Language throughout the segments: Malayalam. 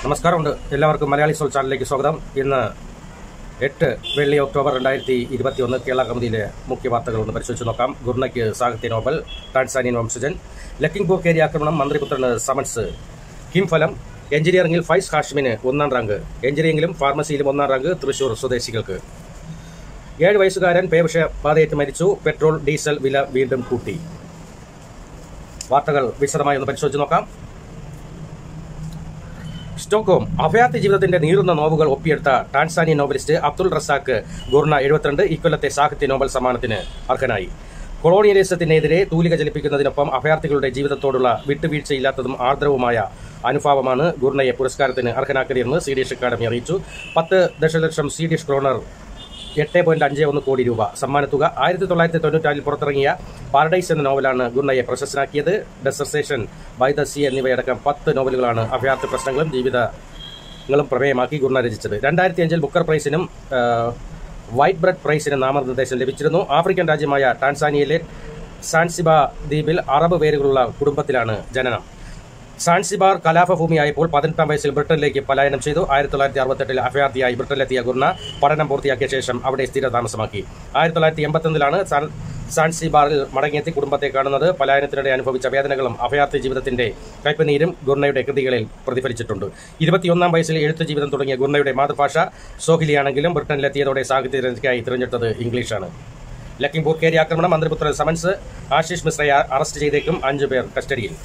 നമസ്കാരമുണ്ട് എല്ലാവർക്കും മലയാളി സോൾ ചാനലിലേക്ക് സ്വാഗതം ഇന്ന് എട്ട് വെള്ളി ഒക്ടോബർ രണ്ടായിരത്തി ഇരുപത്തി ഒന്ന് കേരള കമ്മിറ്റിയിലെ മുഖ്യ വാർത്തകൾ ഒന്ന് പരിശോധിച്ച് നോക്കാം ഗുർണയ്ക്ക് സാഹിത്യ നോബൽ ടാൻസാനിയൻ വംശജൻ ലക്കിംഗ്പൂർ കേരി ആക്രമണം മന്ത്രിപുത്രന് സമൻസ് കിംഫലം എഞ്ചിനീയറിംഗിൽ ഫൈസ് ഹാഷിമിന് ഒന്നാം റാങ്ക് എഞ്ചിനീയറിംഗിലും ഫാർമസിയിലും ഒന്നാം റാങ്ക് തൃശൂർ സ്വദേശികൾക്ക് ഏഴ് വയസ്സുകാരൻ പേവിഷ ബാധയേറ്റ് മരിച്ചു പെട്രോൾ ഡീസൽ വില വീണ്ടും കൂട്ടി വാർത്തകൾ വിശദമായി ഒന്ന് പരിശോധിച്ച് നോക്കാം സ്റ്റോക്ക്ഹോം അഭയാർത്ഥി ജീവിതത്തിന്റെ നീറുന്ന നോവുകൾ ഒപ്പിയെടുത്ത Tanzanian novelist Abdul Razak Gurnah എഴുപത്തിരണ്ട് ഇക്കൊല്ലത്തെ സാഹിത്യ നോബൽ സമ്മാനത്തിന് അർഹനായി കൊളോണിയലിസത്തിനെതിരെ തൂലിക ചലിപ്പിക്കുന്നതിനൊപ്പം അഭയാർത്ഥികളുടെ ജീവിതത്തോടുള്ള വിട്ടുവീഴ്ചയില്ലാത്തതും ആർദ്രവുമായ അനുഭാവമാണ് ഗുർണയെ പുരസ്കാരത്തിന് അർഹനാക്കിയതെന്ന് സ്വീഡിഷ് അക്കാദമി അറിയിച്ചു പത്ത് ദശലക്ഷം സ്വീഡിഷ് ക്രോണർ എട്ട് പോയിന്റ് അഞ്ച് ഒന്ന് കോടി രൂപ സമ്മാനത്തുക ആയിരത്തി തൊള്ളായിരത്തി തൊണ്ണൂറ്റാറിൽ പുറത്തിറങ്ങിയ പാരഡൈസ് എന്ന നോവലാണ് ഗുർണയെ പ്രശസ്തനാക്കിയത് ഡെസർസേഷൻ ബൈ ദ സി എന്നിവയടക്കം പത്ത് നോവലുകളാണ് അഭയാർത്ഥി പ്രശ്നങ്ങളും ജീവിതങ്ങളും പ്രമേയമാക്കി ഗുർണ രചിച്ചത് രണ്ടായിരത്തി അഞ്ചിൽ ബുക്കർ പ്രൈസിനും ആ, വൈറ്റ് ബ്രെഡ് പ്രൈസിന് നാമനിർദ്ദേശം ലഭിച്ചിരുന്നു ആഫ്രിക്കൻ രാജ്യമായ ടാൻസാനിയയിലെ സാൻസിബ ദ്വീപിൽ അറബ് പേരുകളുള്ള കുടുംബത്തിലാണ് ജനനം സാൻസിബാർ കലാപഭൂമിയായപ്പോൾ പതിനെട്ടാം വയസ്സിൽ ബ്രിട്ടനിലേക്ക് പലായനം ചെയ്തു ആയിരത്തി തൊള്ളായിരത്തി അറുപത്തെട്ടിൽ അഭയാർത്ഥിയായി ബ്രിട്ടനിലെത്തിയ ഗുർണ പഠനം പൂർത്തിയാക്കിയ ശേഷം അവിടെ സ്ഥിരതാമസമാക്കി ആയിരത്തി തൊള്ളായിരത്തി എൺപത്തൊന്നിലാണ് സാൻ സാൻസിബാറിൽ മടങ്ങിയെത്തി കുടുംബത്തെ കാണുന്നത് പലായനത്തിനിടെ അനുഭവിച്ച വേദനകളും അഭയാർത്ഥി ജീവിതത്തിന്റെ കൈപ്പനീരും ഗുർണയുടെ കൃതികളിൽ പ്രതിഫലിച്ചിട്ടുണ്ട് ഇരുപത്തിയൊന്നാം വയസ്സിൽ എഴുത്തു ജീവിതം തുടങ്ങിയ ഗുർണയുടെ മാതൃഭാഷ സോഹിലിയാണെങ്കിലും ബ്രിട്ടനിലെത്തിയതോടെ സാഹിത്യരചനയ്ക്കായി തിരഞ്ഞെടുത്തത് ഇംഗ്ലീഷാണ് ലക്കിംപൂർ കേരി ആക്രമണം മന്ത്രിപുത്രൻ സമൻസ് ആശിഷ് മിശ്രയെ അറസ്റ്റ് ചെയ്തേക്കും അഞ്ചു പേർ കസ്റ്റഡിയിൽ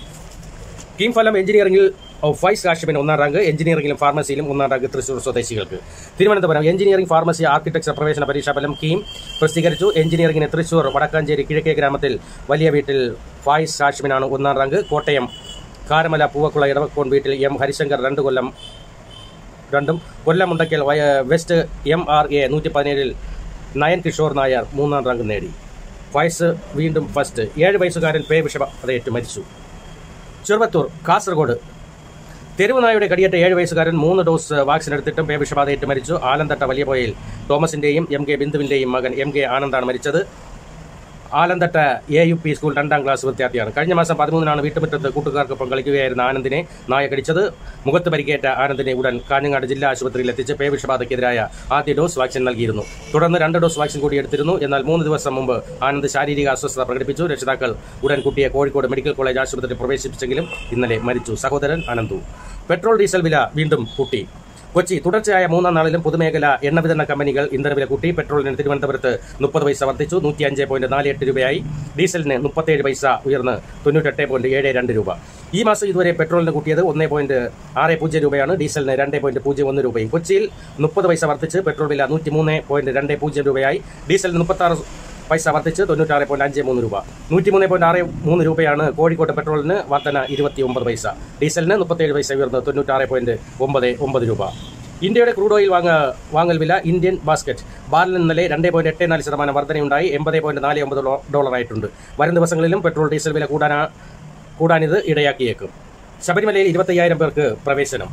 കീം ഫലം എഞ്ചിനീയറിംഗിൽ ഫൈസ് കാശ്യപ്പിന് ഒന്നാം റാങ്ക് എഞ്ചിനീയറിംഗിലും ഫാർമസിയിലും ഒന്നാം റാങ്ക് തൃശൂർ സ്വദേശികൾക്ക് തിരുവനന്തപുരം എഞ്ചിനീയറിംഗ് ഫാർമസി ആർക്കിടെക്ചർ പ്രവേശന പരീക്ഷാ ഫലം കീം പ്രസിദ്ധീകരിച്ചു എഞ്ചിനീയറിംഗിന് തൃശൂർ വടക്കാഞ്ചേരി കിഴക്കേ ഗ്രാമത്തിൽ വലിയ വീട്ടിൽ ഫായിസ് ഹാഷിമിനാണ് ഒന്നാം റാങ്ക് കോട്ടയം കാരമല പൂവക്കുള ഇടവക്കോൺ വീട്ടിൽ എം ഹരിശങ്കർ രണ്ട് കൊല്ലം രണ്ടും കൊല്ലം മുണ്ടക്കൽ വയ- വെസ്റ്റ് എം ആർ എ നൂറ്റി പതിനേഴിൽ നയൻ കിഷോർ നായർ മൂന്നാം റാങ്ക് നേടി ഫൈസ് വീണ്ടും ഫസ്റ്റ് ഏഴ് വയസ്സുകാരൻ പേ വിഷബാധയേറ്റ് മരിച്ചു ചെറുവത്തൂർ കാസർഗോഡ് തെരുവുനായുടെ കടിയേറ്റ ഏഴ് വയസ്സുകാരൻ മൂന്ന് ഡോസ് വാക്സിൻ എടുത്തിട്ടും പേ വിഷബാധയേറ്റ് മരിച്ചു ആലന്തട്ട വലിയപോയിൽ തോമസിന്റെയും എം കെ ബിന്ദുവിന്റെയും മകൻ എം കെ ആനന്ദാണ് മരിച്ചത് Alanthatta A U P school രണ്ടാം ക്ലാസ് വിദ്യാർത്ഥിയാണ് കഴിഞ്ഞ മാസം പതിമൂന്നിനാണ് വീട്ടുമുറ്റത്ത് കൂട്ടുകാർക്കൊപ്പം കളിക്കുകയായിരുന്ന ആനന്ദിനെ നായ കടിച്ചത് മുഖത്ത് പരിക്കേറ്റ ആനന്ദിനെ ഉടൻ കാഞ്ഞങ്ങാട് ജില്ലാ ആശുപത്രിയിൽ എത്തിച്ച് പേ വിഷബാധയ്ക്കെതിരായ ആദ്യ ഡോസ് വാക്സിൻ നൽകിയിരുന്നു തുടർന്ന് രണ്ട് ഡോസ് വാക്സിൻ കൂടി എടുത്തിരുന്നു എന്നാൽ മൂന്ന് ദിവസം മുമ്പ് ആനന്ദ് ശാരീരിക അസ്വസ്ഥത പ്രകടിപ്പിച്ചു രക്ഷിതാക്കൾ ഉടൻ കുട്ടിയെ കോഴിക്കോട് മെഡിക്കൽ കോളേജ് ആശുപത്രിയിൽ പ്രവേശിപ്പിച്ചെങ്കിലും ഇന്നലെ മരിച്ചു സഹോദരൻ അനന്തു പെട്രോൾ ഡീസൽ വില വീണ്ടും കൂട്ടി കൊച്ചി തുടർച്ചയായ മൂന്നാം നാളിലും പൊതുമേഖല എണ്ണ വിതരണ കമ്പനികൾ ഇന്ധനവില കൂട്ടി പെട്രോളിന് തിരുവനന്തപുരത്ത് മുപ്പത് പൈസ വർദ്ധിച്ചു നൂറ്റി അഞ്ച് പോയിന്റ് നാല് എട്ട് രൂപയായി ഡീസലിന് മുപ്പത്തേഴ് പൈസ ഉയർന്ന് തൊണ്ണൂറ്റെട്ട് പോയിന്റ് ഏഴ് രണ്ട് രൂപ ഈ മാസം ഇതുവരെ പെട്രോളിന് കൂട്ടിയത് ഒന്ന് പോയിന്റ് ആറ് പൂജ്യം രൂപയാണ് ഡീസലിന് രണ്ട് പോയിന്റ് പൂജ്യം ഒന്ന് രൂപയും കൊച്ചിയിൽ മുപ്പത് പൈസ വർദ്ധിച്ച് പെട്രോൾ വില നൂറ്റി മൂന്ന് പോയിന്റ് രണ്ട് പൂജ്യം രൂപയായി ഡീസലിന് മുപ്പത്തി ആറ് പൈസ വർദ്ധിച്ച് തൊണ്ണൂറ്റാറ് പോയിന്റ് അഞ്ച് മൂന്ന് രൂപ നൂറ്റിമൂന്ന് പോയിന്റ് ആറ് മൂന്ന് രൂപയാണ് കോഴിക്കോട് പെട്രോളിന് വർധന ഇരുപത്തി ഒമ്പത് പൈസ ഡീസലിന് മുപ്പത്തേഴ് പൈസ ഉയർന്ന് തൊണ്ണൂറ്റാറ് പോയിന്റ് ഒമ്പത് ഒമ്പത് രൂപ ഇന്ത്യയുടെ ക്രൂഡ് ഓയിൽ വാങ്ങ വാങ്ങൽ വില ഇന്ത്യൻ ബാസ്ക്കറ്റ് ബാറിൽ ഇന്നലെ രണ്ട് പോയിന്റ് എട്ട് നാല് ശതമാനം വർധനയുണ്ടായി എൺപത് പോയിന്റ് നാല് ഒമ്പത് ഡോ- ഡോളറായിട്ടുണ്ട് വരും ദിവസങ്ങളിലും പെട്രോൾ ഡീസൽ വില കൂടാനാ കൂടാനിത് ഇടയാക്കിയേക്കും ശബരിമലയിൽ ഇരുപത്തയ്യായിരം പേർക്ക് പ്രവേശനം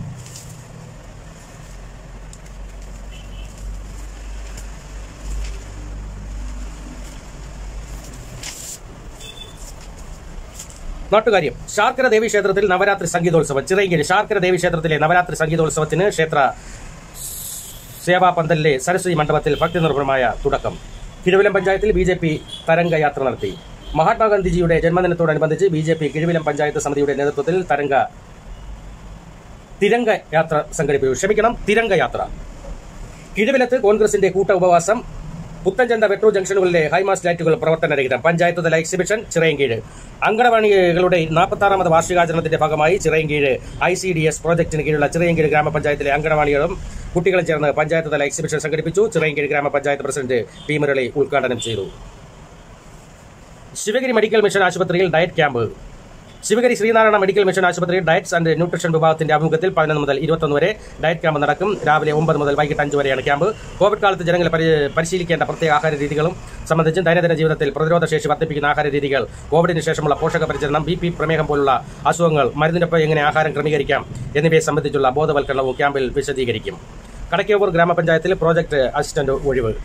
നാട്ടുകാര്യം ശാർക്കര ദേവി ക്ഷേത്രത്തിൽ നവരാത്രി സംഗീതോത്സവം ചിറയങ്കിഴി ശാർക്കര ദേവി ക്ഷേത്രത്തിലെ നവരാത്രി സംഗീതോത്സവത്തിന് ക്ഷേത്ര സേവാ പന്തലിലെ സരസ്വതി മണ്ഡപത്തിൽ ഭക്തി നിർഭരമായ തുടക്കം കിഴുവിലം പഞ്ചായത്തിൽ ബി ജെ പി തരംഗയാത്ര നടത്തി മഹാത്മാഗാന്ധിജിയുടെ ജന്മദിനത്തോടനുബന്ധിച്ച് B J P Kizhuvilam panchayat സമിതിയുടെ നേതൃത്വത്തിൽ തരംഗ തിരംഗ യാത്ര സംഘടിപ്പിച്ചു ക്ഷമിക്കണം തിരംഗ യാത്ര കിഴുവിലത്ത് കോൺഗ്രസിന്റെ കൂട്ട ഉപവാസം പുത്തൻചന്ത മെട്രോ ജംഗ്ഷനുകളിലെ ഹൈമാസ് ലൈറ്റുകൾ പ്രവർത്തനരഹിതം പഞ്ചായത്ത് തല എക്സിബിഷൻ ചിറയൻകീഴ് അങ്കണവാണികളുടെ നാൽപ്പത്തി ആറാമത് വാർഷികാചരണത്തിന്റെ ഭാഗമായി Chirayinkeezhu I C D S പ്രോജക്ടിന് കീഴിലുള്ള ചിറയൻകീഴ് ഗ്രാമപഞ്ചായത്തിലെ അങ്കണവാണികളും കുട്ടികളും ചേർന്ന് പഞ്ചായത്ത് തല എക്സിബിഷൻ സംഘടിപ്പിച്ചു ചിറയൻകീഴ് ഗ്രാമപഞ്ചായത്ത് പ്രസിഡന്റ് പി മുരളി ഉദ്ഘാടനം ചെയ്തു ശിവഗിരി മെഡിക്കൽ മിഷൻ ആശുപത്രിയിൽ diet camp Sivagiri Sreenarayana medical mission ആശുപത്രിയിൽ ഡയറ്റ്സ് ആൻഡ് ന്യൂട്രീഷൻ വിഭാഗത്തിന്റെ ആഭിമുഖ്യത്തിൽ പതിനൊന്ന് മുതൽ ഇരുപത്തൊന്ന് വരെ ഡയറ്റ് ക്യാമ്പ് നടക്കും രാവിലെ ഒമ്പത് മുതൽ വൈകിട്ട് അഞ്ച് വരെയാണ് ക്യാമ്പ് കോവിഡ് കാലത്ത് ജനങ്ങളെ പരി- പരിശീലിക്കേണ്ട പ്രത്യേക ആഹാര രീതികളും സംബന്ധിച്ചും ദൈനംദിന ജീവിതത്തിൽ പ്രതിരോധ ശേഷി വർദ്ധിപ്പിക്കുന്ന ആഹാര രീതികൾ കോവിഡിന് ശേഷമുള്ള പോഷക പരിചരണം ബി പി പ്രമേഹം പോലുള്ള അസുഖങ്ങൾ മരുന്നിനൊപ്പം എങ്ങനെ ആഹാരം ക്രമീകരിക്കാം എന്നിവയെ സംബന്ധിച്ചുള്ള ബോധവൽക്കരണവും ക്യാമ്പിൽ വിശദീകരിക്കും കടയ്ക്കോവൂർ ഗ്രാമപഞ്ചായത്തിൽ പ്രോജക്ട് അസിസ്റ്റന്റ് ഒഴിവ്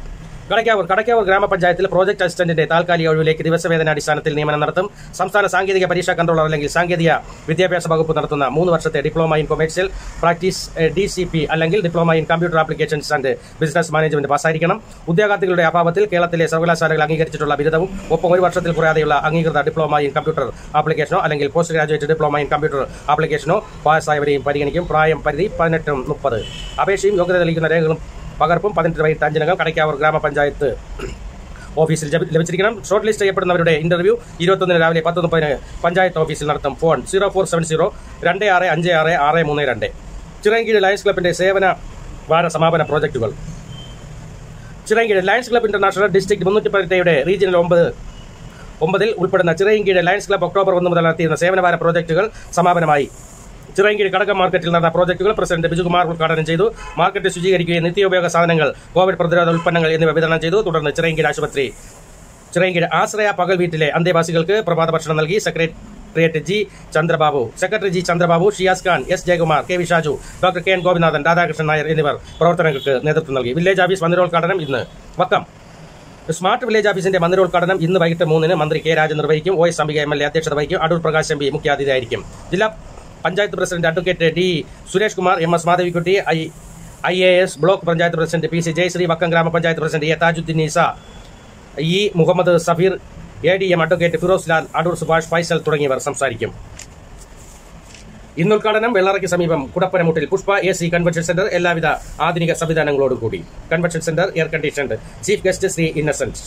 കടക്കാവൂർ കടക്കാവൂർ ഗ്രാമപഞ്ചായത്തിൽ പ്രോജക്ട് അസിസ്റ്റന്റിന്റെ താൽക്കാലിക ഒഴിവിലേക്ക് ദിവസവേതനാടിസ്ഥാനത്തിൽ നിയമനം നടത്തും സംസ്ഥാന സാങ്കേതിക പരീക്ഷാ കൺട്രോളർ അല്ലെങ്കിൽ സാങ്കേതിക വിദ്യാഭ്യാസ വകുപ്പ് നടത്തുന്ന മൂന്ന് വർഷത്തെ diploma in commercial practice D C P അല്ലെങ്കിൽ diploma in computer applications and business management പാസ്സായിരിക്കണം ഉദ്യോഗാർത്ഥികളുടെ അഭാവത്തിൽ കേരളത്തിലെ സർവകലാശാലകൾ അംഗീകരിച്ചിട്ടുള്ള ബിരുദവും ഒപ്പം ഒരു വർഷത്തിൽ കുറയാതെയുള്ള അംഗീകൃത ഡിപ്ലോമ ഇൻ കമ്പ്യൂട്ടർ ആപ്ലിക്കേഷനോ അല്ലെങ്കിൽ post graduate diploma in computer ആപ്ലിക്കേഷനോ പാസ്സായവരെയും പരിഗണിക്കും പ്രായം പരിധി പതിനെട്ടും മുപ്പത് അപേക്ഷയും യോഗ്യത തെളിയിക്കുന്ന രേഖകളും പകർപ്പും പതിനെട്ട് വൈകിട്ട് അഞ്ചിനകം കടയ്ക്കാവൂർ ഗ്രാമപഞ്ചായത്ത് ഓഫീസിൽ ജപ- ലഭിച്ചിരിക്കണം ഷോർട്ട് ലിസ്റ്റ് ചെയ്യപ്പെടുന്നവരുടെ ഇന്റർവ്യൂ ഇരുപത്തൊന്നിന് രാവിലെ പത്ത് മുപ്പതിന് പഞ്ചായത്ത് ഓഫീസിൽ നടത്തും phone zero four seven zero രണ്ട് ആറ് അഞ്ച് ആറ് ആറ് മൂന്ന് രണ്ട് ചിറയൻകീഴ് ലയൺസ് ക്ലബിന്റെ സേവന വാര സമാപന പ്രോജക്ടുകൾ Chirayinkeezhu lions club international district മുന്നൂറ്റി പതിനെട്ടയുടെ റീജിയണൽ ഒമ്പത് ഒമ്പതിൽ ഉൾപ്പെടുന്ന ചിറയൻകീഴ് ലയൺസ് ക്ലബ് ഒക്ടോബർ ഒന്ന് മുതൽ നടത്തിയിരുന്ന സേവനവാര പ്രോജക്ടുകൾ സമാപനമായി ചിറയൻകീഴ് കടകം മാർക്കറ്റിൽ നടന്ന പ്രോജക്ടുകൾ പ്രസിഡന്റ് ബിജുകുമാർ ഉദ്ഘാടനം ചെയ്തു മാർക്കറ്റ് ശുചീകരിക്കുകയും നിത്യോപയോഗ സാധനങ്ങൾ കോവിഡ് പ്രതിരോധ ഉൽപ്പന്നങ്ങൾ എന്നിവ വിതരണം ചെയ്തു തുടർന്ന് ചിറയൻകീഴ് ആശുപത്രി ചിറയൻകീഴ് ആശ്രയ പകൽ വീട്ടിലെ അന്തേവാസികൾക്ക് പ്രഭാത ഭക്ഷണം നൽകി secretariat G Chandrababu secretary G Chandrababu Shiyas Khan S Jayakumar K V Shaju doctor K N Gopinathan Radhakrishnan Nair എന്നിവർ പ്രവർത്തനങ്ങൾക്ക് നേതൃത്വം നൽകി വില്ലേജ് ഓഫീസ് മന്ദിരോദ്ഘാടനം ഇന്ന് വക്കം സ്മാർട്ട് വില്ലേജ് ഓഫീസിന്റെ മന്ദിരോദ്ഘാടനം ഇന്ന് വൈകിട്ട് മൂന്നിന് മന്ത്രി കെ രാജൻ നിർവഹിക്കും O S Ambika M L A അധ്യക്ഷത വഹിക്കും അടൂർ പ്രകാശ് എം പി മുഖ്യാതിഥിയായിരിക്കും ജില്ലാ panchayat president advocate D Suresh Kumar M S Madhavikutty I I A S block panchayat president P C Jayasree Vakkom ഗ്രാമപഞ്ചായത്ത് president A Thajudeen Eesa E Muhammad Safeer A D M advocate Firoz Lal Adoor Subhash Faisal തുടങ്ങിയവർ സംസാരിക്കും ഇന്ന് ഉദ്ഘാടനം വെള്ളറയ്ക്ക് സമീപം കുടപ്പനമുട്ടിൽ Pushpa A C convention centre എല്ലാവിധ ആധുനിക സംവിധാനങ്ങളോടും കൂടി convention centre air conditioned chief guest Shri Innocent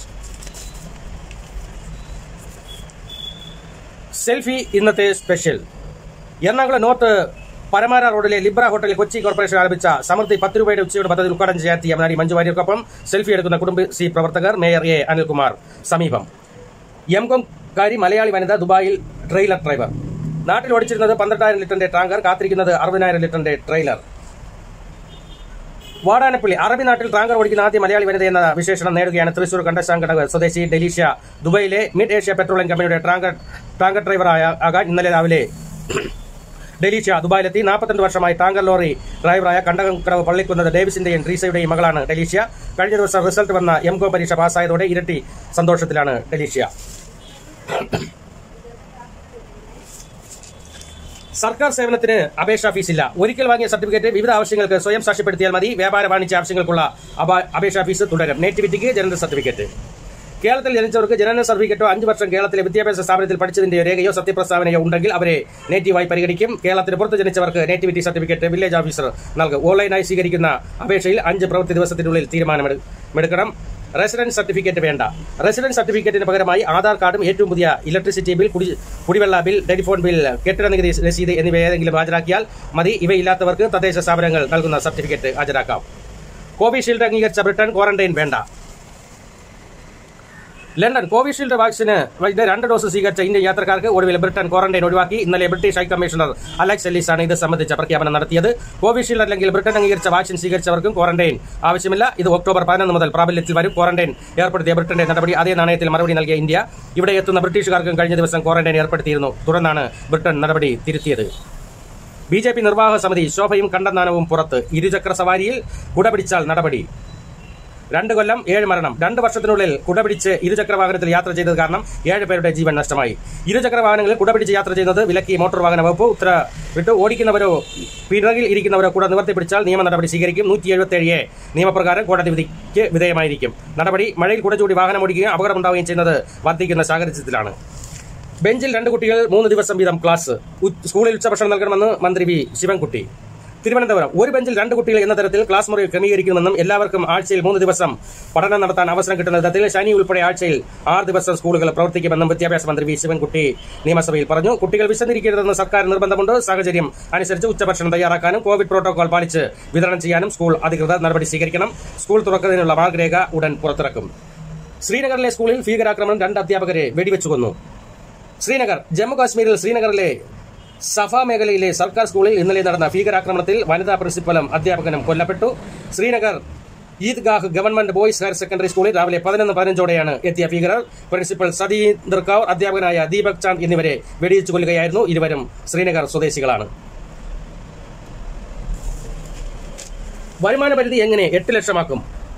selfie ഇന്നത്തെ സ്പെഷ്യൽ എറണാകുളം നോർത്ത് പരമാര റോഡിലെ ലിബ്ര ഹോട്ടലിൽ കൊച്ചി കോർപ്പറേഷൻ ആരംഭിച്ച സമൃദ്ധി പത്ത് രൂപയുടെ ഉച്ചയുടെ പദ്ധതി ഉദ്ഘാടനം ചെയ്യാത്തിയ നടി മഞ്ജു വാര്യർക്കൊപ്പം സെൽഫി എടുക്കുന്ന കുടുംബശ്രീ പ്രവർത്തകർ മേയർ എ അനിൽകുമാർ സമീപം എം കോംകാരി മലയാളി വനിത ദുബായിൽ ട്രെയിലർ ഡ്രൈവർ നാട്ടിൽ ഓടിച്ചിരുന്നത് പന്ത്രണ്ടായിരം ലിറ്ററിന്റെ ടാങ്കർ കാത്തിരിക്കുന്നത് അറുപതിനായിരം ലിറ്ററിന്റെ ട്രെയിലർ വാടാനപ്പള്ളി അറബി നാട്ടിൽ ടാങ്കർ ഓടിക്കുന്ന ആദ്യ മലയാളി വനിത എന്ന വിശേഷണം നേടുകയാണ് തൃശൂർ കണ്ടശാങ്കടവ് സ്വദേശി ഡെലീഷ്യ ദുബൈയിലെ മിഡ് ഏഷ്യ പെട്രോളിയം കമ്പനിയുടെ ടാങ്കർ ടാങ്കർ ഡ്രൈവറായ ആകാൻ ഇന്നലെ രാവിലെ ഡെലീഷ്യ ദുബായിലെത്തി നാൽപ്പത്തിരണ്ട് വർഷമായി ടാങ്കർ ലോറി ഡ്രൈവറായ കണ്ടകംകടവ് പള്ളിക്കുന്നത് ഡേവിസിന്റെയും ട്രീസയുടെയും മകളാണ് ഡെലീഷ്യ കഴിഞ്ഞ ദിവസം റിസൾട്ട് വന്ന എം കോ പരീക്ഷ പാസ്സായതോടെ ഇരട്ടി സന്തോഷത്തിലാണ് ഡെലീഷ്യ സർക്കാർ സേവനത്തിന് അപേക്ഷാ ഫീസില്ല ഒരിക്കൽ വാങ്ങിയ സർട്ടിഫിക്കറ്റ് വിവിധ ആവശ്യങ്ങൾക്ക് സ്വയം സാക്ഷ്യപ്പെടുത്തിയാൽ മതി വ്യാപാര വാണിജ്യ ആവശ്യങ്ങൾക്കുള്ള അപ- അപേക്ഷാ ഫീസ് തുടരും നേറ്റിവിറ്റിക്ക് ജനന സർട്ടിഫിക്കറ്റ് കേരളത്തിൽ ജനിച്ചവർക്ക് ജനന സർട്ടിഫിക്കറ്റോ അഞ്ച് വർഷം കേരളത്തിലെ വിദ്യാഭ്യാസ സ്ഥാപനത്തിൽ പഠിച്ചതിന്റെ രേഖയോ സത്യപ്രസ്താവനയോ ഉണ്ടെങ്കിൽ അവരെ നേറ്റീവായി പരിഗണിക്കും കേരളത്തിന് പുറത്ത് ജനിച്ചവർക്ക് നേറ്റിവിറ്റി സർട്ടിഫിക്കറ്റ് വില്ലേജ് ഓഫീസർ നൽകും ഓൺലൈനായി സ്വീകരിക്കുന്ന അപേക്ഷയിൽ അഞ്ച് പ്രവൃത്തി ദിവസത്തിനുള്ളിൽ തീരുമാനമെടുക്കണം റെസിഡൻസ് സർട്ടിഫിക്കറ്റ് വേണ്ട റെസിഡൻസ് സർട്ടിഫിക്കറ്റിന് പകരമായി ആധാർ കാർഡും ഏറ്റവും പുതിയ ഇലക്ട്രിസിറ്റി ബിൽ കുടി കുടിവെള്ള ബിൽ ടെലിഫോൺ ബിൽ കെട്ടിട നികുതി രസീത് എന്നിവ ഏതെങ്കിലും ഹാജരാക്കിയാൽ മതി ഇവയില്ലാത്തവർക്ക് തദ്ദേശ സ്ഥാപനങ്ങൾ നൽകുന്ന സർട്ടിഫിക്കറ്റ് ഹാജരാക്കാം കോവിഷീൽഡ് അംഗീകരിച്ച ബ്രിട്ടൻ ക്വാറന്റൈൻ വേണ്ട ലണ്ടൻ കോവിഷീൽഡ് വാക്സിന് ഇതിന്റെ രണ്ട് ഡോസ് സ്വീകരിച്ച ഇന്ത്യൻ യാത്രക്കാർക്ക് ഒടുവിൽ ബ്രിട്ടൻ ക്വാറന്റൈൻ ഒഴിവാക്കി ഇന്നലെ ബ്രിട്ടീഷ് ഹൈക്കമ്മീഷണർ അലക്സ് എല്ലിസ് ആണ് ഇത് സംബന്ധിച്ച പ്രഖ്യാപനം നടത്തിയത് കോവിഷീൽഡ് അല്ലെങ്കിൽ ബ്രിട്ടൻ അംഗീകരിച്ച വാക്സിൻ സ്വീകരിച്ചവർക്കും ക്വാറന്റൈൻ ആവശ്യമില്ല ഇത് ഒക്ടോബർ പതിനൊന്ന് മുതൽ പ്രാബല്യത്തിൽ വരും ക്വാറന്റൈൻ ഏർപ്പെടുത്തിയ ബ്രിട്ടന്റെ നടപടി അതേ നാണയത്തിൽ മറുപടി നൽകിയ ഇന്ത്യ ഇവിടെ എത്തുന്ന ബ്രിട്ടീഷുകാർക്കും കഴിഞ്ഞ ദിവസം ക്വാറന്റൈൻ ഏർപ്പെടുത്തിയിരുന്നു തുടർന്നാണ് ബ്രിട്ടൻ നടപടി തിരുത്തിയത് ബി ജെ പി നിർവാഹക സമിതി ശോഭയും കണ്ടന്നാനവും പുറത്ത് ഇരുചക്ര സവാരിയിൽ കുടപിടിച്ചാൽ നടപടി രണ്ട് കൊല്ലം ഏഴ് മരണം രണ്ട് വർഷത്തിനുള്ളിൽ കുടപിടിച്ച് ഇരുചക്ര വാഹനത്തിൽ യാത്ര ചെയ്തത് കാരണം ഏഴ് പേരുടെ ജീവൻ നഷ്ടമായി ഇരുചക്ര വാഹനങ്ങളിൽ കുടപിടിച്ച് യാത്ര ചെയ്യുന്നത് വിലക്കി മോട്ടോർ വാഹന വകുപ്പ് ഉത്തരവിട്ട് ഓടിക്കുന്നവരോ പിറകിൽ ഇരിക്കുന്നവരോ കൂടെ നിവർത്തി പിടിച്ചാൽ നിയമ നടപടി സ്വീകരിക്കും നൂറ്റി എഴുപത്തി എ നിയമപ്രകാരം കോടതി വിധിക്ക് വിധേയമായിരിക്കും നടപടി മഴയിൽ കുടചൂടി വാഹനം ഓടിക്കുകയും അപകടമുണ്ടാവുകയും ചെയ്യുന്നത് വർദ്ധിക്കുന്ന സാഹചര്യത്തിലാണ് ബെഞ്ചിൽ രണ്ട് കുട്ടികൾ മൂന്ന് ദിവസം വീതം ക്ലാസ് ഉ- സ്കൂളിൽ ഉച്ചഭക്ഷണം നൽകണമെന്ന് മന്ത്രി വി ശിവൻകുട്ടി തിരുവനന്തപുരം ഒരു ബെഞ്ചിൽ രണ്ട് കുട്ടികൾ എന്ന തരത്തിൽ ക്ലാസ് മുറി ക്രമീകരിക്കുമെന്നും എല്ലാവർക്കും ആഴ്ചയിൽ മൂന്ന് ദിവസം പഠനം നടത്താൻ അവസരം കിട്ടുന്ന തരത്തിൽ ശനി ഉൾപ്പെടെ ആഴ്ചയിൽ ആറ് ദിവസം സ്കൂളുകൾ പ്രവർത്തിക്കുമെന്നും വിദ്യാഭ്യാസ മന്ത്രി വി ശിവൻകുട്ടി നിയമസഭയിൽ പറഞ്ഞു കുട്ടികൾ വിശന്നിരിക്കരുതെന്ന് സർക്കാർ നിർബന്ധമുണ്ട് സാഹചര്യം അനുസരിച്ച് ഉച്ചഭക്ഷണം തയ്യാറാക്കാനും കോവിഡ് പ്രോട്ടോകോൾ പാലിച്ച് വിതരണം ചെയ്യാനും സ്കൂൾ അധികൃതർ നടപടി സ്വീകരിക്കണം സ്കൂൾ തുറക്കുന്നതിനുള്ള മാർഗരേഖ ഉടൻ പുറത്തിറക്കും ശ്രീനഗറിലെ സ്കൂളിൽ ഭീകരാക്രമണം രണ്ട് അധ്യാപകരെ വെടിവെച്ചു കൊന്നു ശ്രീനഗർ ജമ്മു കാശ്മീരിൽ ശ്രീനഗറിലെ സഫ മേഖലയിലെ സർക്കാർ സ്കൂളിൽ ഇന്നലെ നടന്ന ഭീകരാക്രമണത്തിൽ വനിതാ പ്രിൻസിപ്പലും അധ്യാപകനും കൊല്ലപ്പെട്ടു Srinagar Eidgah government boys higher secondary സ്കൂളിൽ രാവിലെ പതിനൊന്ന് പതിനഞ്ചോടെയാണ് എത്തിയ ഭീകരർ പ്രിൻസിപ്പൽ സതീന്ദർ കൌർ അധ്യാപകനായ ദീപക് ചാന്ദ് എന്നിവരെ വെടിവെച്ചു കൊല്ലുകയായിരുന്നു ഇരുവരും ശ്രീനഗർ സ്വദേശികളാണ് വരുമാന പരിധി എങ്ങനെ എട്ട് ലക്ഷമാക്കും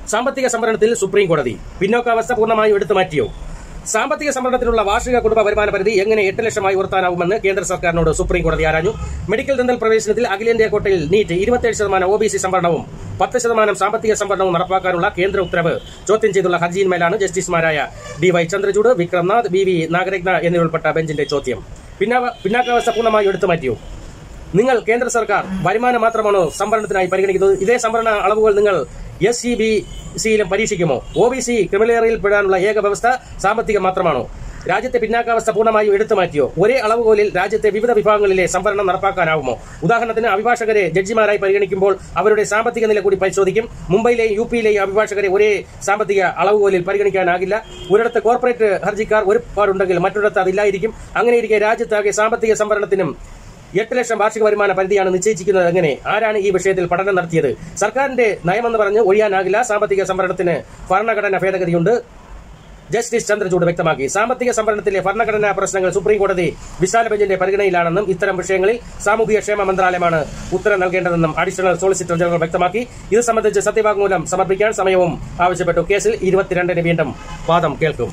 സാമ്പത്തിക സംവരണത്തിൽ സുപ്രീം കോടതി പിന്നോക്കാവസ്ഥ പൂർണ്ണമായും എടുത്തു മാറ്റിയോ സാമ്പത്തിക സംവരണത്തിനുള്ള വാർഷിക കുടുംബ വരുമാന പരിധി എങ്ങനെ എട്ട് ലക്ഷമായി ഉയർത്താനാവുമെന്ന് കേന്ദ്ര സർക്കാരിനോട് സുപ്രീം കോടതി ആരാഞ്ഞു മെഡിക്കൽ ദന്തൽ പ്രവേശനത്തിൽ അഖിലേന്ത്യാ കോട്ടയിൽ നീറ്റ് ഇരുപത്തിയേഴ് ശതമാനം ഒ ബി സി സംവരണവും പത്ത് ശതമാനം സാമ്പത്തിക സംവരണവും നടപ്പാക്കാനുള്ള കേന്ദ്ര ഉത്തരവ് ചോദ്യം ചെയ്തുള്ള ഹർജിയിന്മേലാണ് ജസ്റ്റിസുമാരായ D Y Chandrachud Vikram Nath B V Nagarathna എന്നിവരുൾപ്പെട്ട ബെഞ്ചിന്റെ ചോദ്യം പിന്നാ- പിന്നാക്കാവസ്ഥ പൂർണ്ണമായി എടുത്തു മാറ്റിയോ നിങ്ങൾ കേന്ദ്ര സർക്കാർ വരുമാനം മാത്രമാണോ സംവരണത്തിനായി പരിഗണിക്കുന്നത് ഇതേ സംവരണ അളവുകൾ നിങ്ങൾ എസ് സി ബി സിയിലും പരീക്ഷിക്കുമോ ഒ ബി സി ക്രിമിനൽ പെടാനുള്ള ഏക വ്യവസ്ഥ സാമ്പത്തികം മാത്രമാണോ രാജ്യത്തെ പിന്നാക്കാവസ്ഥ പൂർണ്ണമായും എടുത്തു മാറ്റിയോ ഒരേ അളവുകോലിൽ രാജ്യത്തെ വിവിധ വിഭാഗങ്ങളിലെ സംവരണം നടപ്പാക്കാനാവുമോ ഉദാഹരണത്തിന് അഭിഭാഷകരെ ജഡ്ജിമാരായി പരിഗണിക്കുമ്പോൾ അവരുടെ സാമ്പത്തിക നില കൂടി പരിശോധിക്കും മുംബൈയിലെയും യു പിയിലെയും അഭിഭാഷകരെ ഒരേ സാമ്പത്തിക അളവുകോലിൽ പരിഗണിക്കാനാകില്ല ഒരിടത്ത് കോർപ്പറേറ്റ് ഹർജിക്കാർ ഒരുപാടുണ്ടെങ്കിൽ മറ്റൊരിടത്ത് അതില്ലായിരിക്കും അങ്ങനെയിരിക്കെ രാജ്യത്താകെ സാമ്പത്തിക സംവരണത്തിനും എട്ട് ലക്ഷം വാർഷിക വരുമാന പരിധിയാണ് നിശ്ചയിച്ചിരിക്കുന്നത് എങ്ങനെ ആരാണ് ഈ വിഷയത്തിൽ പഠനം നടത്തിയത് സർക്കാരിന്റെ നയമെന്ന് പറഞ്ഞ് ഒഴിയാനാകില്ല സാമ്പത്തിക സംവരണത്തിന് ഭരണഘടന ഭേദഗതിയുണ്ട് ജസ്റ്റിസ് ചന്ദ്രചൂഡ് വ്യക്തമാക്കി സാമ്പത്തിക സംവരണത്തിലെ ഭരണഘടനാ പ്രശ്നങ്ങൾ സുപ്രീം കോടതി വിശാല ബെഞ്ചിന്റെ പരിഗണനയിലാണെന്നും ഇത്തരം വിഷയങ്ങളിൽ സാമൂഹിക ക്ഷേമ മന്ത്രാലയമാണ് ഉത്തരം നൽകേണ്ടതെന്നും അഡീഷണൽ സോളിസിറ്റർ ജനറൽ വ്യക്തമാക്കി ഇത് സംബന്ധിച്ച് സത്യവാങ്മൂലം സമർപ്പിക്കാൻ സമയവും ആവശ്യപ്പെട്ടു കേസിൽ ഇരുപത്തിരണ്ടിന് വീണ്ടും വാദം കേൾക്കും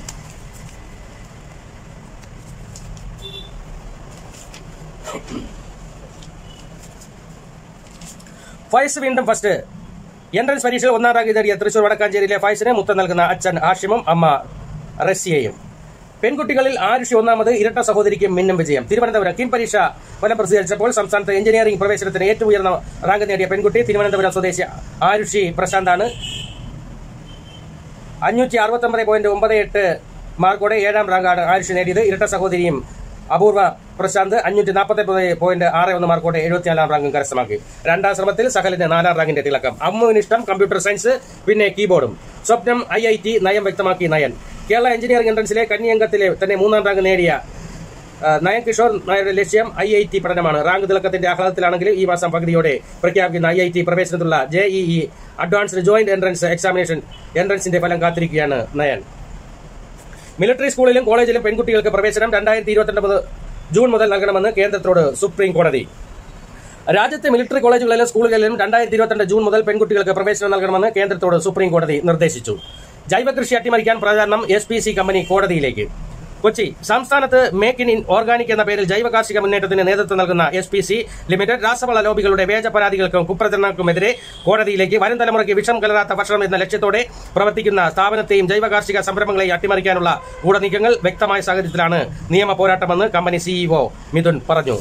ഫയസ് വീണ്ടും ഫസ്റ്റ് എൻട്രൻസ് പരീക്ഷയിൽ ഒന്നാം റാങ്ക് നേടിയ തൃശൂർ വടക്കാഞ്ചേരിയിലെ ഫയസിന് മുത്തം നൽകുന്ന അച്ഛൻ ഹാഷിമും അമ്മ റസിയയും പെൺകുട്ടികളിൽ ആരുഷി ഒന്നാമത് ഇരട്ട സഹോദരിക്കും മിന്നും വിജയം തിരുവനന്തപുരം കിം പരീക്ഷ ഫലം പ്രസിദ്ധീകരിച്ചപ്പോൾ സംസ്ഥാനത്ത് എഞ്ചിനീയറിംഗ് പ്രവേശനത്തിന് ഏറ്റവും ഉയർന്ന റാങ്ക് നേടിയ പെൺകുട്ടി തിരുവനന്തപുരം സ്വദേശി ആരുഷി പ്രശാന്താണ് അഞ്ഞൂറ്റി അറുപത്തി ഒമ്പത് പോയിന്റ് ഒമ്പത് എട്ട് മാർക്കോടെ ഏഴാം റാങ്കാണ് ആരുഷി നേടിയത് ഇരട്ട സഹോദരിയും അപൂർവ പ്രശാന്ത് അഞ്ഞൂറ്റി നാൽപ്പത്തി പോയിന്റ് ആറ് ഒന്ന് മാർക്കോടെ എഴുപത്തിനാലാം റാങ്കും കരസ്ഥമാക്കി രണ്ടാം ശ്രമത്തിൽ സഹലിന് നാലാം റാങ്കിന്റെ തിളക്കം അമ്മുവിന് ഇഷ്ടം കമ്പ്യൂട്ടർ സയൻസ് പിന്നെ കീബോർഡും സ്വപ്നം ഐ ഐ ടി നയം വ്യക്തമാക്കി നയൻ കേരള എഞ്ചിനീയറിംഗ് എൻട്രൻസിലെ കന്യംഗത്തിലെ തന്നെ മൂന്നാം റാങ്ക് നേടിയ ആ, നയൻ കിഷോർ നായരുടെ ലക്ഷ്യം ഐ ഐ ടി പഠനമാണ് റാങ്ക് തിളക്കത്തിന്റെ ആഹ്ലാദത്തിലാണെങ്കിലും ഈ മാസം പകുതിയോടെ പ്രഖ്യാപിക്കുന്ന ഐ ഐ ടി പ്രവേശനത്തിലുള്ള J E E advanced joint entrance examination എൻട്രൻസിന്റെ ഫലം കാത്തിരിക്കുകയാണ് നയൻ മിലിറ്ററി സ്കൂളിലും കോളേജിലും പെൺകുട്ടികൾക്ക് പ്രവേശനം രണ്ടായിരത്തി ഇരുപത്തിരണ്ട് മുതൽ ജൂൺ മുതൽ നൽകണമെന്ന് കേന്ദ്രത്തോട് സുപ്രീം കോടതി രാജ്യത്തെ മിലിറ്ററി കോളേജുകളിലും സ്കൂളുകളിലും രണ്ടായിരത്തി ഇരുപത്തിരണ്ട് ജൂൺ മുതൽ പെൺകുട്ടികൾക്ക് പ്രവേശനം നൽകണമെന്ന് കേന്ദ്രത്തോട് സുപ്രീം കോടതി നിർദ്ദേശിച്ചു ജൈവ കൃഷി അട്ടിമറിക്കാൻ പ്രചാരണം എസ് പി സി കമ്പനി കോടതിയിലേക്ക് കൊച്ചി സംസ്ഥാനത്ത് മേക്ക് ഇൻ ഇൻ ഓർഗാനിക് എന്ന പേരിൽ ജൈവ കാർഷിക മുന്നേറ്റത്തിന് നേതൃത്വം നൽകുന്ന എസ് പി സി ലിമിറ്റഡ് രാസവള ലോബികളുടെ വ്യാജ പരാതികൾക്കും കുപ്രചരണങ്ങൾക്കുമെതിരെ കോടതിയിലേക്ക് വരും തലമുറയ്ക്ക് വിഷം കലരാത്ത ഭക്ഷണം എന്ന ലക്ഷ്യത്തോടെ പ്രവർത്തിക്കുന്ന സ്ഥാപനത്തെയും ജൈവ കാർഷിക സംരംഭങ്ങളെയും അട്ടിമറിക്കാനുള്ള ഗൂഢനീക്കങ്ങൾ വ്യക്തമായ സാഹചര്യത്തിലാണ് നിയമ പോരാട്ടമെന്ന് കമ്പനി സിഇഒ മിഥുൻ പറഞ്ഞു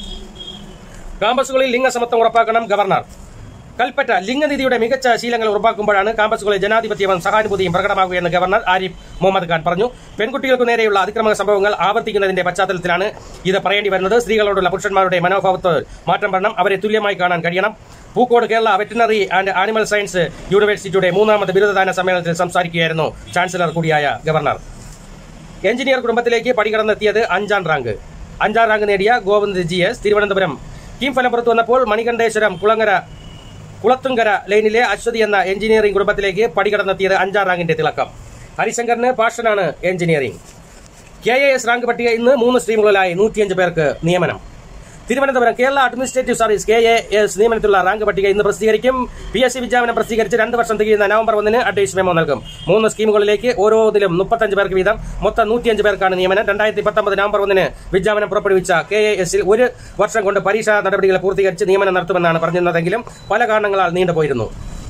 കാമ്പസുകളിൽ ലിംഗസമത്വം ഉറപ്പാക്കണം ഗവർണർ കൽപ്പറ്റ ലിംഗനീതിയുടെ മികച്ച ശീലങ്ങൾ ഉറപ്പാക്കുമ്പോഴാണ് കാമ്പസുകളിൽ ജനാധിപത്യവും സഹാനുഭൂതിയും പ്രകടമാകുകയെന്ന് ഗവർണർ ആരിഫ് മുഹമ്മദ് ഖാൻ പറഞ്ഞു പെൺകുട്ടികൾക്കു നേരെയുള്ള അതിക്രമ സംഭവങ്ങൾ ആവർത്തിക്കുന്നതിന്റെ പശ്ചാത്തലത്തിലാണ് ഇത് പറയേണ്ടി വരുന്നത് സ്ത്രീകളോടുള്ള പുരുഷന്മാരുടെ മനോഭാവത്തിൽ മാറ്റം വരണം അവരെ തുല്യമായി കാണാൻ കഴിയണം Pookode Kerala veterinary and animal science യൂണിവേഴ്സിറ്റിയുടെ മൂന്നാമത് ബിരുദദാന സമ്മേളനത്തിൽ സംസാരിക്കുകയായിരുന്നു ചാൻസലർ കൂടിയായ ഗവർണർ എഞ്ചിനീയർ കുടുംബത്തിലേക്ക് പടികടന്നെത്തിയത് അഞ്ചാം റാങ്ക് അഞ്ചാം റാങ്ക് നേടിയ ഗോവിന്ദ് ജി എസ് തിരുവനന്തപുരം കീം ഫലം പുറത്തു വന്നപ്പോൾ മണികണ്ഠേശ്വരം കുളങ്ങര കുളത്തുങ്കര ലൈനിലെ അശ്വതി എന്ന എഞ്ചിനീയറിംഗ് കുടുംബത്തിലേക്ക് പടികടന്നെത്തിയത് അഞ്ചാം റാങ്കിന്റെ തിളക്കം ഹരിശങ്കറിന് പാഷനാണ് engineering K A S rank പട്ടിക ഇന്ന് മൂന്ന് സ്ട്രീമുകളിലായി നൂറ്റിയഞ്ച് പേർക്ക് നിയമനം Thiruvananthapuram Kerala administrative service K A S നിയമനത്തിലുള്ള റാങ്ക് പട്ടിക ഇന്ന് പ്രസിദ്ധീകരിക്കും പി എസ് സി വിജ്ഞാപനം പ്രസിദ്ധീകരിച്ച് രണ്ട് വർഷം തികയുന്ന നവംബർ ഒന്നിന് അഡ്വൈസ് മെമ്മോ നൽകും മൂന്ന് സ്കീമുകളിലേക്ക് ഓരോന്നിലും മുപ്പത്തഞ്ച് പേർക്ക് വീതം മൊത്തം നൂറ്റിയഞ്ച് പേർക്കാണ് നിയമനം രണ്ടായിരത്തി പത്തൊമ്പത് നവംബർ ഒന്നിന് വിജ്ഞാപനം പുറപ്പെടുവിച്ച കെ എ എസിൽ ഒരു വർഷം കൊണ്ട് പരീക്ഷാ നടപടികൾ പൂർത്തീകരിച്ച് നിയമനം നടത്തുമെന്നാണ് പറഞ്ഞിരുന്നതെങ്കിലും പല കാരണങ്ങളാൽ നീണ്ടുപോയിരുന്നു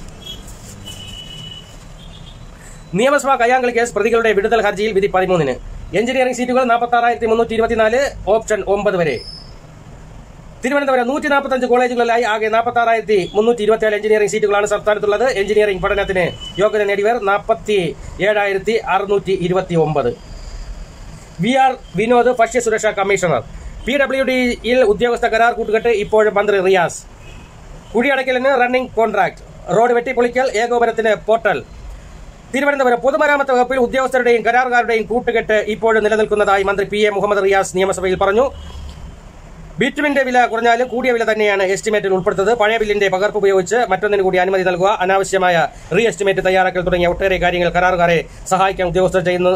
നിയമസഭാ കയ്യാങ്കളി കേസ് പ്രതികളുടെ വിടുതൽ ഹർജിയിൽ വിധി പതിമൂന്നിന് എഞ്ചിനീയറിംഗ് സീറ്റുകൾ നാൽപ്പത്തി ആറായിരത്തി മുന്നൂറ്റി ഇരുപത്തിനാല് ഓപ്ഷൻ ഒമ്പത് വരെ തിരുവനന്തപുരം നൂറ്റി നാൽപ്പത്തഞ്ച് കോളേജുകളിലായി ആകെ നാൽപ്പത്തി ആറായിരത്തി മുന്നൂറ്റി ഇരുപത്തിയാല് എഞ്ചിനീയറിംഗ് സീറ്റുകളാണ് സംസ്ഥാനത്തുള്ളത് എഞ്ചിനീയറിംഗ് പഠനത്തിന് യോഗ്യത നേടിയവർ നാൽപ്പത്തി ഏഴായിരത്തി അറുന്നൂറ്റി ഇരുപത്തി ഒമ്പത് വി ആർ വിനോദ് ഭക്ഷ്യസുരക്ഷാ കമ്മീഷണർ പി ഡബ്ല്യു ഡിയിൽ ഉദ്യോഗസ്ഥ കരാർ കൂട്ടുകെട്ട് ഇപ്പോഴും മന്ത്രി റിയാസ് കുഴിയടക്കലിന് റണ്ണിംഗ് കോൺട്രാക്ട് റോഡ് വെട്ടിപ്പൊളിക്കൽ ഏകോപനത്തിന് പോർട്ടൽ തിരുവനന്തപുരം പൊതുമരാമത്ത് വകുപ്പിൽ ഉദ്യോഗസ്ഥരുടെയും കരാറുകാരുടെയും കൂട്ടുകെട്ട് ഇപ്പോഴും നിലനിൽക്കുന്നതായി മന്ത്രി പി എ മുഹമ്മദ് റിയാസ് നിയമസഭയിൽ പറഞ്ഞു ബിറ്റുമിന്റെ വില കുറഞ്ഞാലും കൂടിയ വില തന്നെയാണ് എസ്റ്റിമേറ്റിൽ ഉൾപ്പെടുത്തത് പഴയ ബില്ലിന്റെ പകർപ്പ് ഉപയോഗിച്ച് മറ്റൊന്നിന് കൂടി അനുമതി നൽകുക അനാവശ്യമായ റീ എസ്റ്റിമേറ്റ് തയ്യാറാക്കൽ തുടങ്ങിയ ഒട്ടേറെ കാര്യങ്ങൾ കരാറുകാരെ സഹായിക്കാൻ ഉദ്യോഗസ്ഥർ ചെയ്യുന്നു